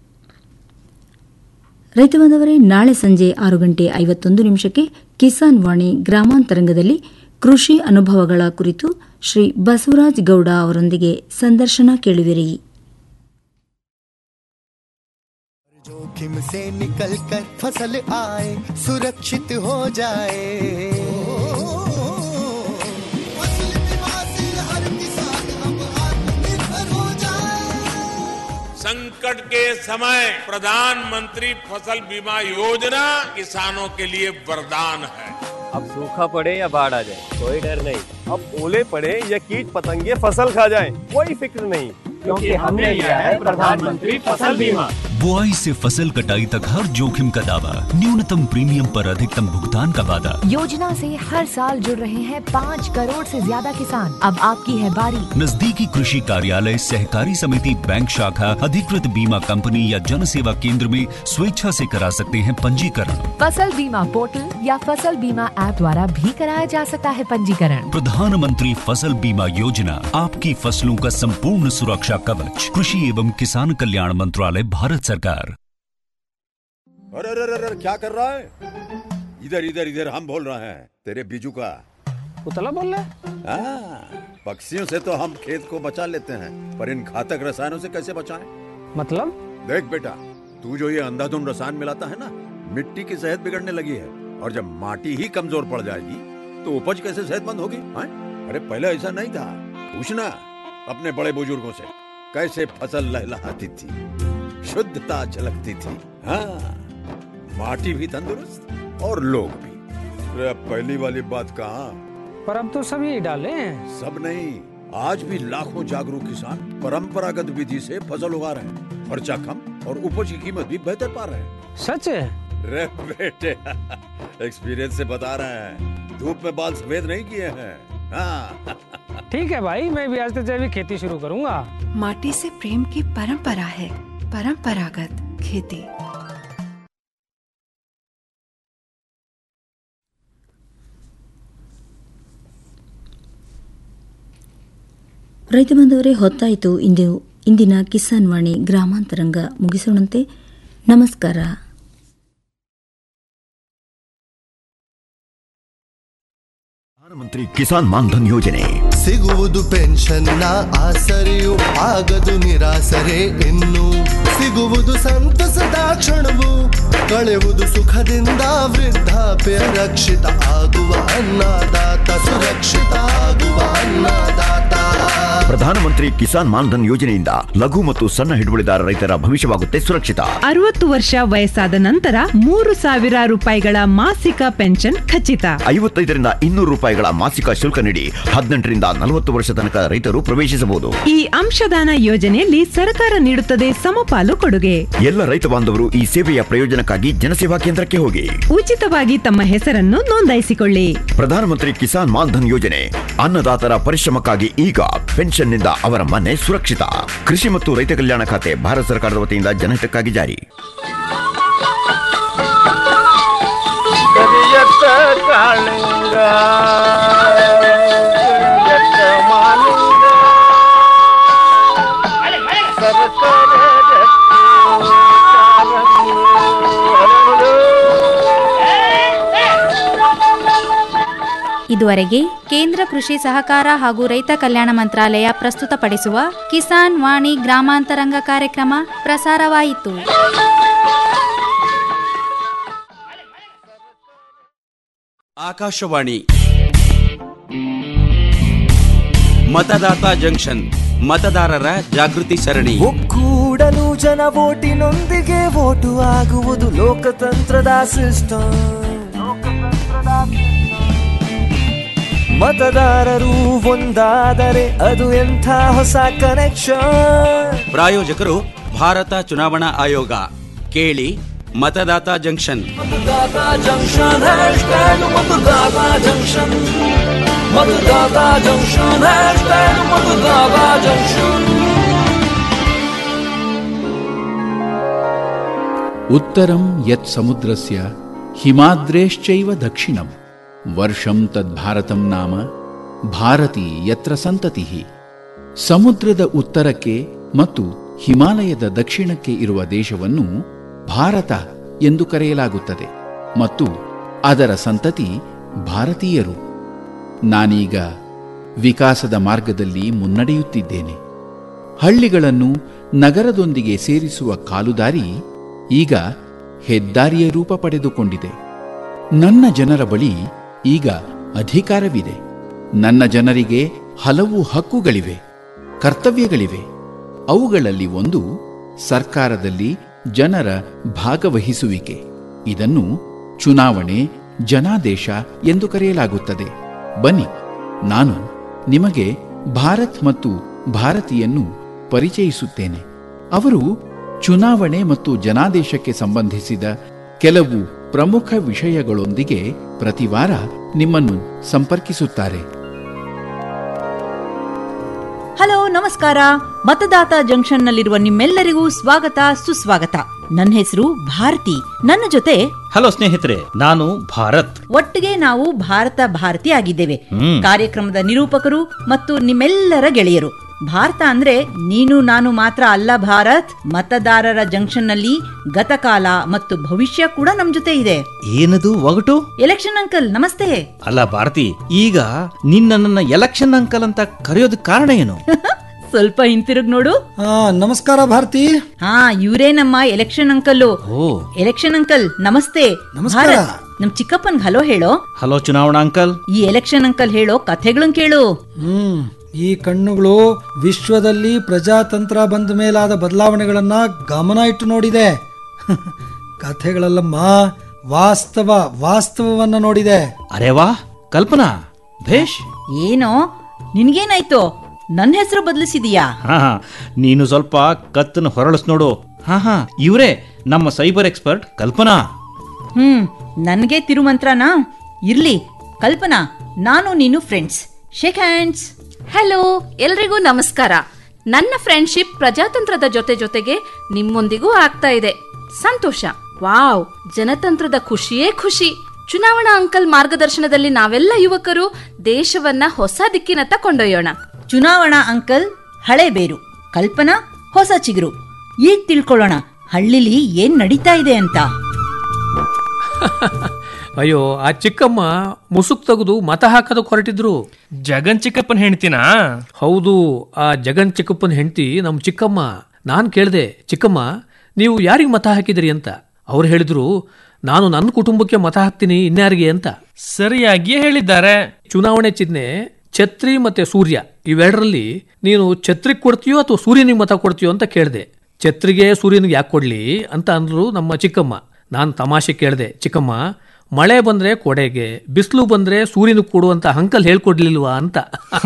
ರೈತ ಬಾಂಧವರೇ ನಾಳೆ ಸಂಜೆ ಆರು ಗಂಟೆ ಐವತ್ತೊಂದು ನಿಮಿಷಕ್ಕೆ ಕಿಸಾನ್ ವಾಣಿ ಗ್ರಾಮಾಂತರಂಗದಲ್ಲಿ ಕೃಷಿ ಅನುಭವಗಳ ಕುರಿತು ಶ್ರೀ ಬಸವರಾಜ್ ಗೌಡ ಅವರೊಂದಿಗೆ ಸಂದರ್ಶನ ಕೇಳುವಿರಿ जोखिम से निकल कर फसल आए सुरक्षित हो जाए फसल बीमा से हर किसान अब आत्मनिर्भर हो जाए संकट के समय प्रधानमंत्री फसल बीमा योजना किसानों के लिए वरदान है अब सूखा पड़े या बाढ़ आ जाए कोई डर नहीं अब ओले पड़े या कीट पतंगे फसल खा जाए कोई फिक्र नहीं क्योंकि हमने लिया है प्रधानमंत्री फसल बीमा बुआई से फसल कटाई तक हर जोखिम का दावा न्यूनतम प्रीमियम पर अधिकतम भुगतान का वादा योजना से हर साल जुड़ रहे हैं पाँच करोड़ से ज्यादा किसान अब आपकी है बारी नजदीकी कृषि कार्यालय सहकारी समिति बैंक शाखा अधिकृत बीमा कंपनी या जन सेवा केंद्र में स्वेच्छा से करा सकते हैं पंजीकरण फसल बीमा पोर्टल या फसल बीमा ऐप द्वारा भी कराया जा सकता है पंजीकरण प्रधानमंत्री फसल बीमा योजना आपकी फसलों का संपूर्ण सुरक्षा कवच कृषि एवं किसान कल्याण मंत्रालय भारत सरकार अरे अरे अरे अरे, क्या कर रहा है इधर इधर इधर हम बोल रहे हैं तेरे बीजू का उतला बोल रहा हाँ, पक्षियों से तो हम खेत को बचा लेते हैं पर इन घातक रसायनों से कैसे बचाएं? मतलब देख बेटा तू जो ये अंधाधुंध रसायन मिलाता है ना मिट्टी की सेहत बिगड़ने लगी है और जब माटी ही कमजोर पड़ जाएगी तो उपज कैसे सेहतमंद होगी हाँ? अरे पहले ऐसा नहीं था पूछना अपने बड़े बुजुर्गों से कैसे फसल लहलहाती थी शुद्धता झलकती थी हाँ माटी भी तंदुरुस्त और लोग भी अरे अब पहली वाली बात कहाँ पर अब तो सब यही डाले हैं सब नहीं आज भी लाखों जागरूक किसान परंपरागत विधि से फसल उगा रहे हैं खर्चा कम और उपज की कीमत भी बेहतर पा रहे हैं सच है रे बेटे एक्सपीरियंस से बता रहे हैं धूप में बाल सफेद नहीं किए हैं हाँ ठीक है भाई मैं भी आज से जैविक खेती शुरू करूंगा माटी से प्रेम की परंपरा है परंपरागत खेती ರೈತ ಬಾಂಧವರೇ ಹೊತ್ತಾಯಿತು ಇಂದು ಇಂದಿನ ಕಿಸಾನ್ ವಾಣಿ ಗ್ರಾಮಾಂತರಂಗ ಮುಗಿಸೋಣಂತೆ ನಮಸ್ಕಾರ ಪ್ರಧಾನಮಂತ್ರಿ ಕಿಸಾನ್ ಮಾನ್ಧನ್ ಯೋಜನೆ ಸಿಗುವುದು ಪೆನ್ಷನ್ನ ಆಸರೆಯು ಆಗದು ನಿರಾಸರೆ ಇನ್ನು ಸಿಗುವುದು ಸಂತಸದ ಕ್ಷಣವು ಕಳೆಯುವುದು ಸುಖದಿಂದ ವೃದ್ಧಾಪ್ಯ ರಕ್ಷಿತ ಆಗುವ ಅನ್ನದಾತ ಸುರಕ್ಷಿತ ಆಗುವ ಅನ್ನದಾತ ಪ್ರಧಾನಮಂತ್ರಿ ಕಿಸಾನ್ ಮಾನ್ಧನ್ ಯೋಜನೆಯಿಂದ ಲಘು ಮತ್ತು ಸಣ್ಣ ಹಿಡುವಳಿದಾರ ರೈತರ ಭವಿಷ್ಯವಾಗುತ್ತೆ ಸುರಕ್ಷಿತ ಅರವತ್ತು ವರ್ಷ ವಯಸ್ಸಾದ ನಂತರ ಮೂರು ಸಾವಿರ ರೂಪಾಯಿಗಳ ಮಾಸಿಕ ಪೆನ್ಷನ್ ಖಚಿತ ಐವತ್ತೈದರಿಂದ ಇನ್ನೂರು ರೂಪಾಯಿಗಳ ಮಾಸಿಕ ಶುಲ್ಕ ನೀಡಿ ಹದಿನೆಂಟರಿಂದ ನಲವತ್ತು ವರ್ಷ ತನಕ ರೈತರು ಪ್ರವೇಶಿಸಬಹುದು ಈ ಅಂಶದಾನ ಯೋಜನೆಯಲ್ಲಿ ಸರ್ಕಾರ ನೀಡುತ್ತದೆ ಸಮಪಾಲು ಕೊಡುಗೆ ಎಲ್ಲ ರೈತ ಬಾಂಧವರು ಈ ಸೇವೆಯ ಪ್ರಯೋಜನಕ್ಕಾಗಿ ಜನಸೇವಾ ಕೇಂದ್ರಕ್ಕೆ ಹೋಗಿ ಉಚಿತವಾಗಿ ತಮ್ಮ ಹೆಸರನ್ನು ನೋಂದಾಯಿಸಿಕೊಳ್ಳಿ ಪ್ರಧಾನಮಂತ್ರಿ ಕಿಸಾನ್ ಮಾನ್ಧನ್ ಯೋಜನೆ ಅನ್ನದಾತರ ಪರಿಶ್ರಮಕ್ಕಾಗಿ ಈಗ ಪೆನ್ಷನ್ನಿಂದ ಅವರ ಮನೆ ಸುರಕ್ಷಿತ ಕೃಷಿ ಮತ್ತು ರೈತ ಕಲ್ಯಾಣ ಖಾತೆ ಭಾರತ ಸರ್ಕಾರದ ವತಿಯಿಂದ ಜನಹಿತಕ್ಕಾಗಿ ಜಾರಿ ಕರಿಯತ್ತ ಕಾಳಿಂಗ ಕರಿಯತ್ತ ಮಾಲಿಂಗ ಸರಸರ ರತ್ನ ಕಾರಂಗಿ ಹರಳು. ಇದುವರೆಗೆ ಕೇಂದ್ರ ಕೃಷಿ ಸಹಕಾರ ಹಾಗೂ ರೈತ ಕಲ್ಯಾಣ ಮಂತ್ರಾಲಯ ಪ್ರಸ್ತುತಪಡಿಸುವ ಕಿಸಾನ್ ವಾಣಿ ಗ್ರಾಮಾಂತರಂಗ ಕಾರ್ಯಕ್ರಮ ಪ್ರಸಾರವಾಯಿತು ಆಕಾಶವಾಣಿ ಮತದಾತ ಜಂಕ್ಷನ್ ಮತದಾರರ ಜಾಗೃತಿ ಸರಣಿ ಒಕ್ಕೂಡಲು ಜನ ಓಟಿನೊಂದಿಗೆ ಓಟು ಆಗುವುದು ಲೋಕತಂತ್ರದ ಸಿಸ್ಟಮ್ ಮತದಾರರು ಒಂದಾದರೆ ಅದು ಎಂಥ ಹೊಸ ಕನೆಕ್ಷನ್ ಪ್ರಾಯೋಜಕರು ಭಾರತ ಚುನಾವಣಾ ಆಯೋಗ ಕೇಳಿ Matdata junction Matdata junction hashtag Matdata junction Matdata junction hashtag Matdata junction उत्तरं यत् समुद्रस्य हिमाद्रेश्चैव दक्षिणं वर्षं तद्भारतं नाम ಭಾರತಿ ಯತ್ರ ಸಂತತಿಃ ಸಮುದ್ರದ ಉತ್ತರಕ್ಕೆ ಮತ್ತು ಹಿಮಾಲಯದ ದಕ್ಷಿಣಕ್ಕೆ ಇರುವ ದೇಶವನ್ನು ಭಾರತ ಎಂದು ಕರೆಯಲಾಗುತ್ತದೆ ಮತ್ತು ಅದರ ಸಂತತಿ ಭಾರತೀಯರು ನಾನೀಗ ವಿಕಾಸದ ಮಾರ್ಗದಲ್ಲಿ ಮುನ್ನಡೆಯುತ್ತಿದ್ದೇನೆ ಹಳ್ಳಿಗಳನ್ನು ನಗರದೊಂದಿಗೆ ಸೇರಿಸುವ ಕಾಲುದಾರಿ ಈಗ ಹೆದ್ದಾರಿಯ ರೂಪ ಪಡೆದುಕೊಂಡಿದೆ ನನ್ನ ಜನರ ಬಳಿ ಈಗ ಅಧಿಕಾರವಿದೆ ನನ್ನ ಜನರಿಗೆ ಹಲವು ಹಕ್ಕುಗಳಿವೆ ಕರ್ತವ್ಯಗಳಿವೆ ಅವುಗಳಲ್ಲಿ ಒಂದು ಸರ್ಕಾರದಲ್ಲಿ ಜನರ ಭಾಗವಹಿಸುವಿಕೆ ಇದನ್ನು ಚುನಾವಣೆ ಜನಾದೇಶ ಎಂದು ಕರೆಯಲಾಗುತ್ತದೆ ಬನ್ನಿ ನಾನು ನಿಮಗೆ ಭಾರತ್ ಮತ್ತು ಭಾರತೀಯನ್ನು ಪರಿಚಯಿಸುತ್ತೇನೆ ಅವರು ಚುನಾವಣೆ ಮತ್ತು ಜನಾದೇಶಕ್ಕೆ ಸಂಬಂಧಿಸಿದ ಕೆಲವು ಪ್ರಮುಖ ವಿಷಯಗಳೊಂದಿಗೆ ಪ್ರತಿವಾರ ನಿಮ್ಮನ್ನು ಸಂಪರ್ಕಿಸುತ್ತಾರೆ ಹಲೋ ನಮಸ್ಕಾರ ಮತದಾತ ಜಂಕ್ಷನ್ನಲ್ಲಿರುವ ನಿಮ್ಮೆಲ್ಲರಿಗೂ ಸ್ವಾಗತ ಸುಸ್ವಾಗತ ನನ್ನ ಹೆಸರು ಭಾರತಿ ನನ್ನ ಜೊತೆ ಹಲೋ ಸ್ನೇಹಿತರೆ ನಾನು ಭಾರತ್ ಒಟ್ಟಿಗೆ ನಾವು ಭಾರತ ಭಾರತಿ ಆಗಿದ್ದೇವೆ ಹ್ಮ್. ಕಾರ್ಯಕ್ರಮದ ನಿರೂಪಕರು ಮತ್ತು ನಿಮ್ಮೆಲ್ಲರ ಗೆಳೆಯರು ಭಾರತ ಅಂದ್ರೆ ನೀನು ನಾನು ಮಾತ್ರ ಅಲ್ಲ ಭಾರತ್ ಮತದಾರರ ಜಂಕ್ಷನ್ನಲ್ಲಿ ಗತಕಾಲ ಮತ್ತು ಭವಿಷ್ಯ ಕೂಡ ನಮ್ ಜೊತೆ ಇದೆ ಏನದು ಒಗಟು ಎಲೆಕ್ಷನ್ ಅಂಕಲ್ ನಮಸ್ತೆ ಅಲ್ಲ ಭಾರತಿ ಈಗ ನಿನ್ನ ಎಲೆಕ್ಷನ್ ಅಂಕಲ್ ಅಂತ ಕರೆಯೋದಕ್ಕೆ ಕಾರಣ ಏನು ಸ್ವಲ್ಪ ಹಿಂತಿರುಗ್ ನೋಡು ನಮಸ್ಕಾರ ಭಾರತಿ ಹಾ ಇವರೇ ನಮ್ಮ ಎಲೆಕ್ಷನ್ ಅಂಕಲ್ಲು ಓ ಎಲೆಕ್ಷನ್ ಅಂಕಲ್ ನಮಸ್ತೆ ನಮಸ್ಕಾರ. ಭಾರತ್, ನಮ್ ಚಿಕ್ಕಪ್ಪನ್ ಹಲೋ ಹೇಳೋ ಹಲೋ ಚುನಾವಣಾ ಅಂಕಲ್ ಈ ಎಲೆಕ್ಷನ್ ಅಂಕಲ್ ಹೇಳೋ ಕಥೆಗಳನ್ ಕೇಳು ಹ್ಮ್ ಈ ಕಣ್ಣುಗಳು ವಿಶ್ವದಲ್ಲಿ ಪ್ರಜಾತಂತ್ರ ಬಂದ ಮೇಲಾದ ಬದಲಾವಣೆಗಳನ್ನ ಗಮನ ಇಟ್ಟು ನೋಡಿದೆ ಕಥೆಗಳಲ್ಲಮ್ಮ ವಾಸ್ತವ ವಾಸ್ತವವನ್ನ ನೋಡಿದೆ ಅರೆ ವಾ ಕಲ್ಪನಾ ಭೇಷ್ ಏನೋ ನಿನ್ಗೇನಾಯ್ತು ನನ್ನ ಹೆಸರು ಬದಲಿಸಿದೀಯಾ ಹಾ ಹಾ, ನೀನು ಸ್ವಲ್ಪ ಕತ್ತನ್ನು ಹೊರಳಿಸ್ ನೋಡು ಹಾ ಹಾ ಇವರೇ ನಮ್ಮ ಸೈಬರ್ ಎಕ್ಸ್ಪರ್ಟ್ ಕಲ್ಪನಾ ಹ್ಮ್ ನನ್ಗೆ ತಿರುಮಂತ್ರನಾ ಇರ್ಲಿ ಕಲ್ಪನಾ ನಾನು ನೀನು ಫ್ರೆಂಡ್ಸ್ ಶೇಕ್ ಹ್ಯಾಂಡ್ಸ್ ಹಲೋ ಎಲ್ರಿಗೂ ನಮಸ್ಕಾರ ನನ್ನ ಫ್ರೆಂಡ್ಶಿಪ್ ಪ್ರಜಾತಂತ್ರದ ಜೊತೆ ಜೊತೆಗೆ ನಿಮ್ಮೊಂದಿಗೂ ಆಗ್ತಾ ಇದೆ ಸಂತೋಷ ವಾವ್ ಜನತಂತ್ರದ ಖುಷಿಯೇ ಖುಷಿ ಚುನಾವಣಾ ಅಂಕಲ್ ಮಾರ್ಗದರ್ಶನದಲ್ಲಿ ನಾವೆಲ್ಲ ಯುವಕರು ದೇಶವನ್ನ ಹೊಸ ದಿಕ್ಕಿನತ್ತ ಕೊಂಡೊಯ್ಯೋಣ ಚುನಾವಣಾ ಅಂಕಲ್ ಹಳೆ ಬೇರು ಕಲ್ಪನಾ ಹೊಸ ಚಿಗುರು ಈಗ ತಿಳ್ಕೊಳ್ಳೋಣ ಹಳ್ಳಿಲಿ ಏನ್ ನಡೀತಾ ಇದೆ ಅಂತ ಅಯ್ಯೋ ಆ ಚಿಕ್ಕಮ್ಮ ಮುಸುಕ್ ತೆಗೆದು ಮತ ಹಾಕೋದಕ್ಕೆ ಹೊರಟಿದ್ರು ಜಗನ್ ಚಿಕ್ಕಪ್ಪನ ಹೆಂಡ್ತಿನಾ ಹೌದು ಆ ಜಗನ್ ಚಿಕ್ಕಪ್ಪನ ಹೆಂಡತಿ ನಮ್ಮ ಚಿಕ್ಕಮ್ಮ ನಾನು ಕೇಳಿದೆ ಚಿಕ್ಕಮ್ಮ ನೀವು ಯಾರಿಗೆ ಮತ ಹಾಕಿದ್ರಿ ಅಂತ ಅವ್ರು ಹೇಳಿದ್ರು ನಾನು ನನ್ನ ಕುಟುಂಬಕ್ಕೆ ಮತ ಹಾಕ್ತೀನಿ ಇನ್ಯಾರಿಗೆ ಅಂತ ಸರಿಯಾಗಿಯೇ ಹೇಳಿದ್ದಾರೆ ಚುನಾವಣೆ ಚಿಹ್ನೆ ಛತ್ರಿ ಮತ್ತೆ ಸೂರ್ಯ ಇವೆರಡರಲ್ಲಿ ನೀನು ಛತ್ರಿಗೆ ಕೊಡ್ತೀಯೋ ಅಥವಾ ಸೂರ್ಯನಿಗೆ ಮತ ಕೊಡ್ತೀಯೋ ಅಂತ ಕೇಳಿದೆ ಛತ್ರಿಗೆ ಸೂರ್ಯನಿಗೆ ಯಾಕೆ ಕೊಡ್ಲಿ ಅಂತ ಅಂದ್ರು ನಮ್ಮ ಚಿಕ್ಕಮ್ಮ ನಾನು ತಮಾಷೆ ಕೇಳಿದೆ ಚಿಕ್ಕಮ್ಮ ಮಳೆ ಬಂದ್ರೆ ಕೊಡೆಗೆ ಬಿಸಿಲು ಬಂದ್ರೆ ಸೂರ್ಯನಿಗೆ ಕೊಡುವಂತ ಅಂಕಲ್ ಹೇಳ್ಕೊಡ್ಲಿಲ್ವಾ ಅಂತ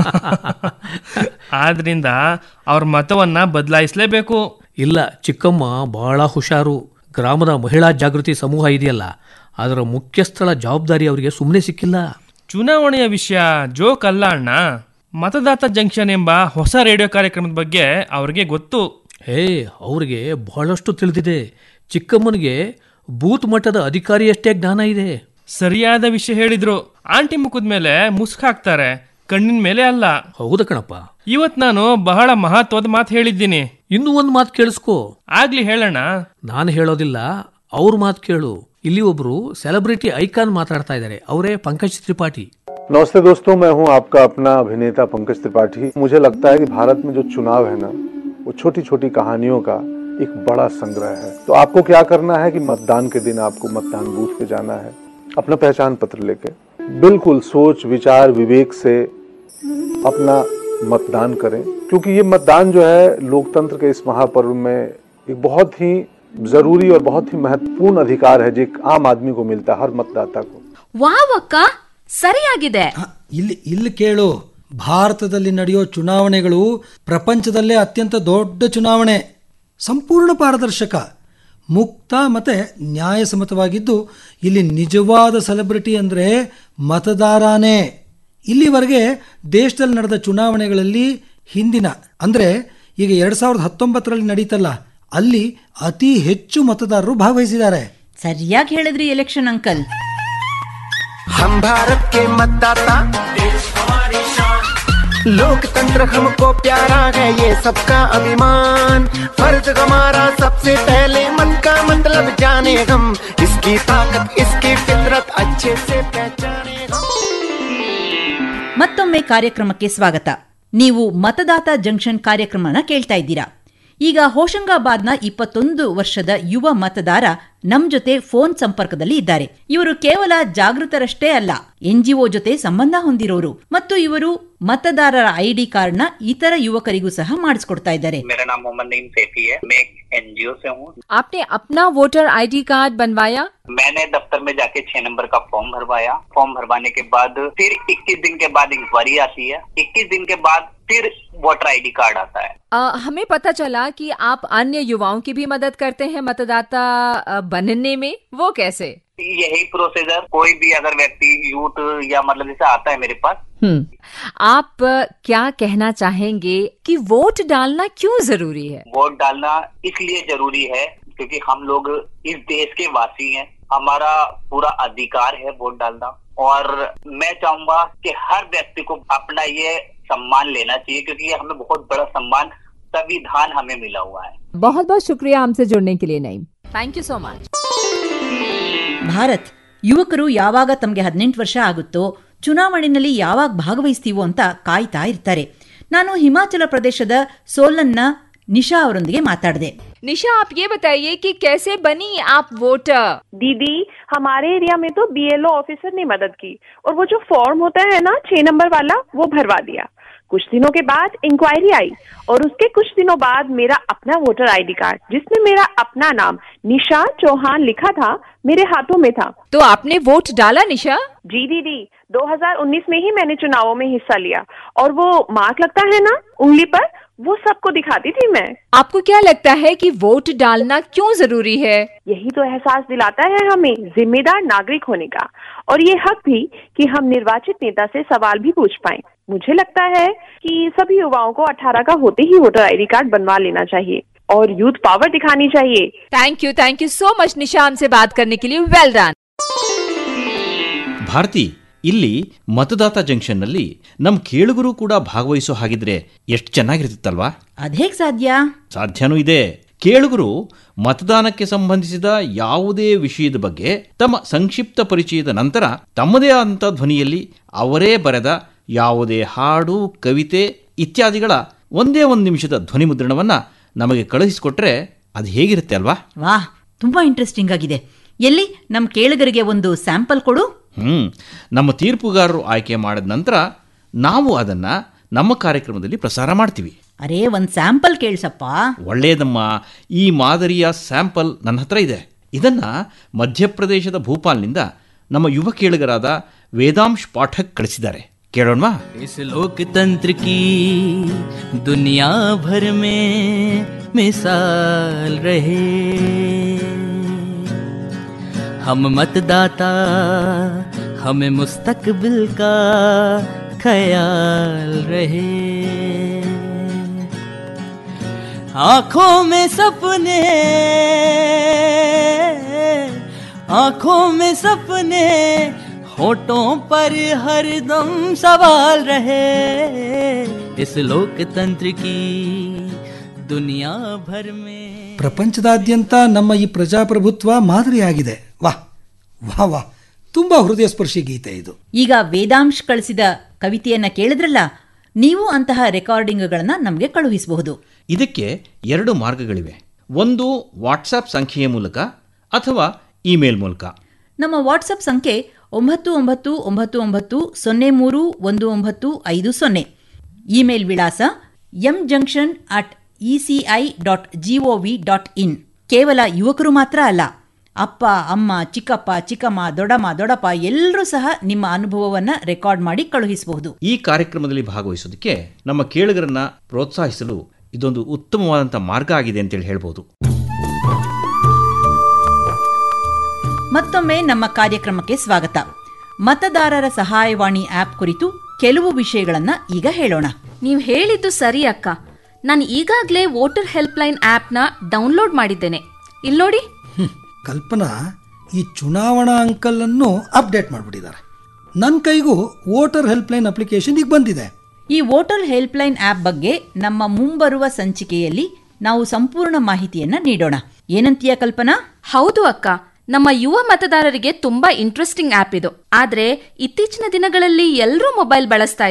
ಆದ್ರಿಂದ ಅವ್ರ ಮತವನ್ನ ಬದಲಾಯಿಸಲೇಬೇಕು ಇಲ್ಲ ಚಿಕ್ಕಮ್ಮ ಬಹಳ ಹುಷಾರು ಗ್ರಾಮದ ಮಹಿಳಾ ಜಾಗೃತಿ ಸಮೂಹ ಇದೆಯಲ್ಲ ಅದರ ಮುಖ್ಯಸ್ಥಳ ಜವಾಬ್ದಾರಿ ಅವರಿಗೆ ಸುಮ್ಮನೆ ಸಿಕ್ಕಿಲ್ಲ ಚುನಾವಣೆಯ ವಿಷಯ ಜೋಕ್ ಅಲ್ಲ ಅಣ್ಣ ಮತದಾತ ಜಂಕ್ಷನ್ ಎಂಬ ಹೊಸ ರೇಡಿಯೋ ಕಾರ್ಯಕ್ರಮದ ಬಗ್ಗೆ ಅವ್ರಿಗೆ ಗೊತ್ತು ಹೇ ಅವ್ರಿಗೆ ಬಹಳಷ್ಟು ತಿಳಿದಿದೆ ಚಿಕ್ಕಮ್ಮನಿಗೆ ಬೂತ್ ಮಟ್ಟದ ಅಧಿಕಾರಿಯಷ್ಟೇ ಜ್ಞಾನ ಇದೆ ಸರಿಯಾದ ವಿಷಯ ಹೇಳಿದ್ರು ಆಂಟಿ ಮುಖದ ಮೇಲೆ ಮುಸ್ಕ್ ಹಾಕ್ತಾರೆ ಕಣ್ಣಿನ ಮೇಲೆ ಅಲ್ಲ ಹೌದ ಕಣಪ್ಪ ಇವತ್ ನಾನು ಬಹಳ ಮಹತ್ವದ ಮಾತು ಹೇಳಿದ್ದೀನಿ ಇನ್ನೂ ಒಂದು ಮಾತು ಕೇಳಿಸ್ಕೋ ಆಗ್ಲಿ ಹೇಳೋಣ ನಾನು ಹೇಳೋದಿಲ್ಲ ಅವ್ರ ಮಾತು ಕೇಳು ಇಲ್ಲಿ ಒಬ್ರು ಸೆಲೆಬ್ರಿಟಿ ಐಕಾನ್ ಮಾತಾಡ್ತಾ ಇದ್ದಾರೆ ಅವರೇ ಪಂಕಜ್ ತ್ರಿಪಾಠಿ नमस्ते दोस्तों मैं हूं आपका अपना अभिनेता पंकज त्रिपाठी मुझे लगता है कि भारत में जो चुनाव है ना वो छोटी छोटी कहानियों का एक बड़ा संग्रह है तो आपको क्या करना है कि मतदान के दिन आपको मतदान बूथ पे जाना है अपना पहचान पत्र लेके बिल्कुल सोच विचार विवेक से अपना मतदान करें क्योंकि ये मतदान जो है लोकतंत्र के इस महापर्व में एक बहुत ही जरूरी और बहुत ही महत्वपूर्ण अधिकार है जो एक आम आदमी को मिलता है हर मतदाता को ವಾವ್ ಅಕ್ಕ ಸರಿಯಾಗಿದೆ ಇಲ್ಲಿ ಇಲ್ಲಿ ಕೇಳು ಭಾರತದಲ್ಲಿ ನಡೆಯೋ ಚುನಾವಣೆಗಳು ಪ್ರಪಂಚದಲ್ಲೇ ಅತ್ಯಂತ ದೊಡ್ಡ ಚುನಾವಣೆ ಸಂಪೂರ್ಣ ಪಾರದರ್ಶಕ ಮುಕ್ತ ಮತ್ತು ನ್ಯಾಯಸಮ್ಮತವಾಗಿದ್ದು ಇಲ್ಲಿ ನಿಜವಾದ ಸೆಲೆಬ್ರಿಟಿ ಅಂದರೆ ಮತದಾರನೇ ಇಲ್ಲಿವರೆಗೆ ದೇಶದಲ್ಲಿ ನಡೆದ ಚುನಾವಣೆಗಳಲ್ಲಿ ಹಿಂದಿನ ಅಂದರೆ ಈಗ ಎರಡು ಸಾವಿರದ ಹತ್ತೊಂಬತ್ತರಲ್ಲಿ ನಡೀತಲ್ಲ ಅಲ್ಲಿ ಅತಿ ಹೆಚ್ಚು ಮತದಾರರು ಭಾಗವಹಿಸಿದ್ದಾರೆ ಸರಿಯಾಗಿ ಹೇಳಿದ್ರಿ ಎಲೆಕ್ಷನ್ ಅಂಕಲ್ हम भारत के मतदाता लोकतंत्र हमको प्यारा है ये सबका अभिमान फर्ज हमारा सबसे पहले मन का मतलब जाने हम इसकी ताकत इसकी फितरत अच्छे से पहचाने हम ಮತ್ತೊಮ್ಮೆ ಕಾರ್ಯಕ್ರಮಕ್ಕೆ ಸ್ವಾಗತ ನೀವು ಮತದಾತ ಜಂಕ್ಷನ್ ಕಾರ್ಯಕ್ರಮನ ಕೇಳ್ತಾ ಇದ್ದೀರಾ ಈಗ ಹೋಶಂಗಾಬಾದ್ನ ಇಪ್ಪತ್ತೊಂದು ವರ್ಷದ ಯುವ ಮತದಾರ ನಮ್ ಜೊತೆ ಫೋನ್ ಸಂಪರ್ಕದಲ್ಲಿ ಇದ್ದಾರೆ ಇವರು ಕೇವಲ ಜಾಗೃತರಷ್ಟೇ ಅಲ್ಲ ಎನ್ಜಿಒ ಜೊತೆ ಸಂಬಂಧ ಹೊಂದಿರೋರು ಮತ್ತು ಇವರು ಮತದಾರರ ಐಡಿ ಕಾರ್ಡ್ನ ಇತರ ಯುವಕರಿಗೂ ಸಹ ಮಾಡಿಸ್ಕೊಡ್ತಾ ಇದ್ದಾರೆ मेरा नाम मोहम्मद नईम सेठी है मैं एक एनजीओ से हूँ आपने अपना वोटर आईडी कार्ड बनवाया मैंने दफ्तर में जाके छह नंबर का फॉर्म भरवाया फॉर्म भरवाने के बाद फिर 21 दिन के बाद इंक्वायरी आती है 21 दिन के बाद फिर वोटर आईडी कार्ड आता है अ, हमें पता चला कि आप अन्य युवाओं की भी मदद करते हैं मतदाता अ, बनने में वो कैसे यही प्रोसीजर कोई भी अगर व्यक्ति यूथ या मतलब जैसे आता है मेरे पास आप अ, क्या कहना चाहेंगे कि वोट डालना क्यों जरूरी है वोट डालना इसलिए जरूरी है क्योंकि हम लोग इस देश के वासी हैं हमारा पूरा अधिकार है वोट डालना और मैं चाहूंगा कि हर व्यक्ति को अपना ये सम्मान लेना चाहिए क्योंकि ये हमें बहुत बड़ा सम्मान संविधान हमें मिला हुआ है बहुत बहुत शुक्रिया हमसे जुड़ने के लिए Naeem thank you so much Bharat ಯುವಕರು ಯಾವಾಗ ತಮಗೆ ಹದಿನೆಂಟು ವರ್ಷ ಆಗುತ್ತೋ ಚುನಾವಣೆಯಲ್ಲಿ ಯಾವಾಗ ಭಾಗವಹಿಸ್ತೀವೋ ಅಂತ ಕಾಯ್ತಾ ಇರ್ತಾರೆ ನಾನು ಹಿಮಾಚಲ ಪ್ರದೇಶದ ಸೋಲನ್ನ ನಿಶಾ ಅವರೊಂದಿಗೆ ಮಾತಾಡಿದೆ निशा आप ये बताइए कि कैसे बनी आप वोटर दीदी हमारे एरिया में तो बीएलओ ऑफिसर ने मदद की और वो जो फॉर्म होता है ना छह नंबर वाला वो भरवा दिया कुछ दिनों के बाद इंक्वायरी आई और उसके कुछ दिनों बाद मेरा अपना वोटर आईडी कार्ड जिसमें मेरा अपना नाम निशा चौहान लिखा था मेरे हाथों में था तो आपने वोट डाला निशा जी दीदी 2019 में ही मैंने चुनावों में हिस्सा लिया और वो मार्क लगता है ना उंगली पर वो सबको दिखाती थी मैं आपको क्या लगता है कि वोट डालना क्यों जरूरी है यही तो एहसास दिलाता है हमें जिम्मेदार नागरिक होने का और ये हक भी कि हम निर्वाचित नेता से सवाल भी पूछ पाए मुझे लगता है कि सभी युवाओं को 18 का होते ही वोटर आईडी कार्ड बनवा लेना चाहिए और यूथ पावर दिखानी चाहिए thank you thank you so much Nisha हमसे बात करने के लिए वेल डन ಭಾರತಿ ಇಲ್ಲಿ ಮತದಾತ ಜಂಕ್ಷನ್ನಲ್ಲಿ ನಮ್ಮ ಕೇಳುಗರು ಕೂಡ ಭಾಗವಹಿಸೋ ಹಾಗಿದ್ರೆ ಎಷ್ಟು ಚೆನ್ನಾಗಿರ್ತಿತ್ತಲ್ವಾ ಅದೇಗ್ ಸಾಧ್ಯ ಸಾಧ್ಯನೂ ಇದೆ ಕೇಳುಗರು ಮತದಾನಕ್ಕೆ ಸಂಬಂಧಿಸಿದ ಯಾವುದೇ ವಿಷಯದ ಬಗ್ಗೆ ತಮ್ಮ ಸಂಕ್ಷಿಪ್ತ ಪರಿಚಯದ ನಂತರ ತಮ್ಮದೇ ಆದಂಥ ಧ್ವನಿಯಲ್ಲಿ ಅವರೇ ಬರೆದ ಯಾವುದೇ ಹಾಡು ಕವಿತೆ ಇತ್ಯಾದಿಗಳ ಒಂದೇ ಒಂದು ನಿಮಿಷದ ಧ್ವನಿ ಮುದ್ರಣವನ್ನು ನಮಗೆ ಕಳುಹಿಸಿಕೊಟ್ರೆ ಅದು ಹೇಗಿರುತ್ತೆ ಅಲ್ವಾ ವಾಹ್ ತುಂಬಾ ಇಂಟ್ರೆಸ್ಟಿಂಗ್ ಆಗಿದೆ ಎಲ್ಲಿ ನಮ್ಮ ಕೇಳುಗರಿಗೆ ಒಂದು ಸ್ಯಾಂಪಲ್ ಕೊಡು ಹ್ಮ್ ನಮ್ಮ ತೀರ್ಪುಗಾರರು ಆಯ್ಕೆ ಮಾಡಿದ ನಂತರ ನಾವು ಅದನ್ನ ನಮ್ಮ ಕಾರ್ಯಕ್ರಮದಲ್ಲಿ ಪ್ರಸಾರ ಮಾಡ್ತೀವಿ ಅರೇ ಒಂದ್ ಸ್ಯಾಂಪಲ್ ಕೇಳ್ಸಪ್ಪ ಒಳ್ಳೆಯದಮ್ಮ ಈ ಮಾದರಿಯ ಸ್ಯಾಂಪಲ್ ನನ್ನ ಹತ್ರ ಇದೆ ಇದನ್ನ ಮಧ್ಯಪ್ರದೇಶದ ಭೂಪಾಲ್ನಿಂದ ನಮ್ಮ ಯುವ ಕೇಳುಗರಾದ ವೇದಾಂಶ್ ಪಾಠಕ್ ಕಳಿಸಿದ್ದಾರೆ ಕೇಳೋಣವಾ इस लोकतंत्र की दुनिया भर में मिसाल रहे हम मतदाता हमें मुस्तकबिल का ख्याल रहे आंखों में सपने आंखों में सपने होठों पर हरदम सवाल रहे इस लोकतंत्र की दुनिया भर में ಪ್ರಪಂಚದಾದ್ಯಂತ ನಮ್ಮ ಈ ಪ್ರಜಾಪ್ರಭುತ್ವ ಮಾದರಿಯಾಗಿದೆ ವಾಹ್ ವಾಹ್ ವಾಹ್ ತುಂಬಾ ಹೃದಯ ಸ್ಪರ್ಶಿ ಗೀತೆ ಇದು ಈಗ ವೇದಾಂಶ್ ಕಳಿಸಿದ ಕವಿತೆಯನ್ನ ಕೇಳಿದ್ರಲ್ಲ ನೀವು ಅಂತಹ ರೆಕಾರ್ಡಿಂಗ್ಗಳನ್ನ ನಮಗೆ ಕಳುಹಿಸಬಹುದು ಇದಕ್ಕೆ ಎರಡು ಮಾರ್ಗಗಳಿವೆ ಒಂದು ವಾಟ್ಸಾಪ್ ಸಂಖ್ಯೆಯ ಮೂಲಕ ಅಥವಾ ಇಮೇಲ್ ಮೂಲಕ ನಮ್ಮ ವಾಟ್ಸಪ್ ಸಂಖ್ಯೆ ಒಂಬತ್ತು ಒಂಬತ್ತು ಒಂಬತ್ತು ಒಂಬತ್ತು ಸೊನ್ನೆ ಮೂರು ಒಂದು ಒಂಬತ್ತು ಐದು ಸೊನ್ನೆ ಇಮೇಲ್ ವಿಳಾಸ M junction at E C I dot gov dot in ಕೇವಲ ಯುವಕರು ಮಾತ್ರ ಅಲ್ಲ ಅಪ್ಪ ಅಮ್ಮ ಚಿಕ್ಕಪ್ಪ ಚಿಕ್ಕಮ್ಮ ದೊಡ್ಡಮ್ಮ ದೊಡ್ಡಪ್ಪ ಎಲ್ಲರೂ ಸಹ ನಿಮ್ಮ ಅನುಭವವನ್ನ ರೆಕಾರ್ಡ್ ಮಾಡಿ ಕಳುಹಿಸಬಹುದು ಈ ಕಾರ್ಯಕ್ರಮದಲ್ಲಿ ಭಾಗವಹಿಸೋದಕ್ಕೆ ನಮ್ಮ ಕೇಳುಗರನ್ನ ಪ್ರೋತ್ಸಾಹಿಸಲು ಇದೊಂದು ಉತ್ತಮವಾದಂಥ ಮಾರ್ಗ ಆಗಿದೆ ಅಂತೇಳಿ ಹೇಳ್ಬೋದು ಮತ್ತೊಮ್ಮೆ ನಮ್ಮ ಕಾರ್ಯಕ್ರಮಕ್ಕೆ ಸ್ವಾಗತ ಮತದಾರರ ಸಹಾಯವಾಣಿ ಆಪ್ ಕುರಿತು ಕೆಲವು ವಿಷಯಗಳನ್ನ ಈಗ ಹೇಳೋಣ ನೀವು ಹೇಳಿದ್ದು ಸರಿ ಅಕ್ಕ ನಾನು ಈಗಾಗಲೇ ವೋಟರ್ ಹೆಲ್ಪ್ಲೈನ್ ಆ್ಯಪ್ನ ಡೌನ್ಲೋಡ್ ಮಾಡಿದ್ದೇನೆ ಇಲ್ಲಿ ನೋಡಿ ಕಲ್ಪನಾ ಈ ಚುನಾವಣಾ ಅಂಕಲ್ ಅನ್ನು ಅಪ್ಡೇಟ್ ಮಾಡಿಬಿಟ್ಟಿದ್ದಾರೆ ನನ್ನ ಕೈಗೂ ವೋಟರ್ ಹೆಲ್ಪ್ಲೈನ್ ಅಪ್ಲಿಕೇಶನ್ ಈಗ ಬಂದಿದೆ ಈ ವೋಟರ್ ಹೆಲ್ಪ್ಲೈನ್ ಆಪ್ ಬಗ್ಗೆ ನಮ್ಮ ಮುಂಬರುವ ಸಂಚಿಕೆಯಲ್ಲಿ ನಾವು ಸಂಪೂರ್ಣ ಮಾಹಿತಿಯನ್ನ ನೀಡೋಣ ಏನಂತೀಯ ಕಲ್ಪನಾ ಹೌದು ಅಕ್ಕ ನಮ್ಮ ಯುವ ಮತದಾರರಿಗೆ ತುಂಬಾ ಇಂಟ್ರೆಸ್ಟಿಂಗ್ ಆಪ್ ಇದು ಆದ್ರೆ ಇತ್ತೀಚಿನ ದಿನಗಳಲ್ಲಿ ಎಲ್ಲರೂ ಮೊಬೈಲ್ ಬಳಸ್ತಾ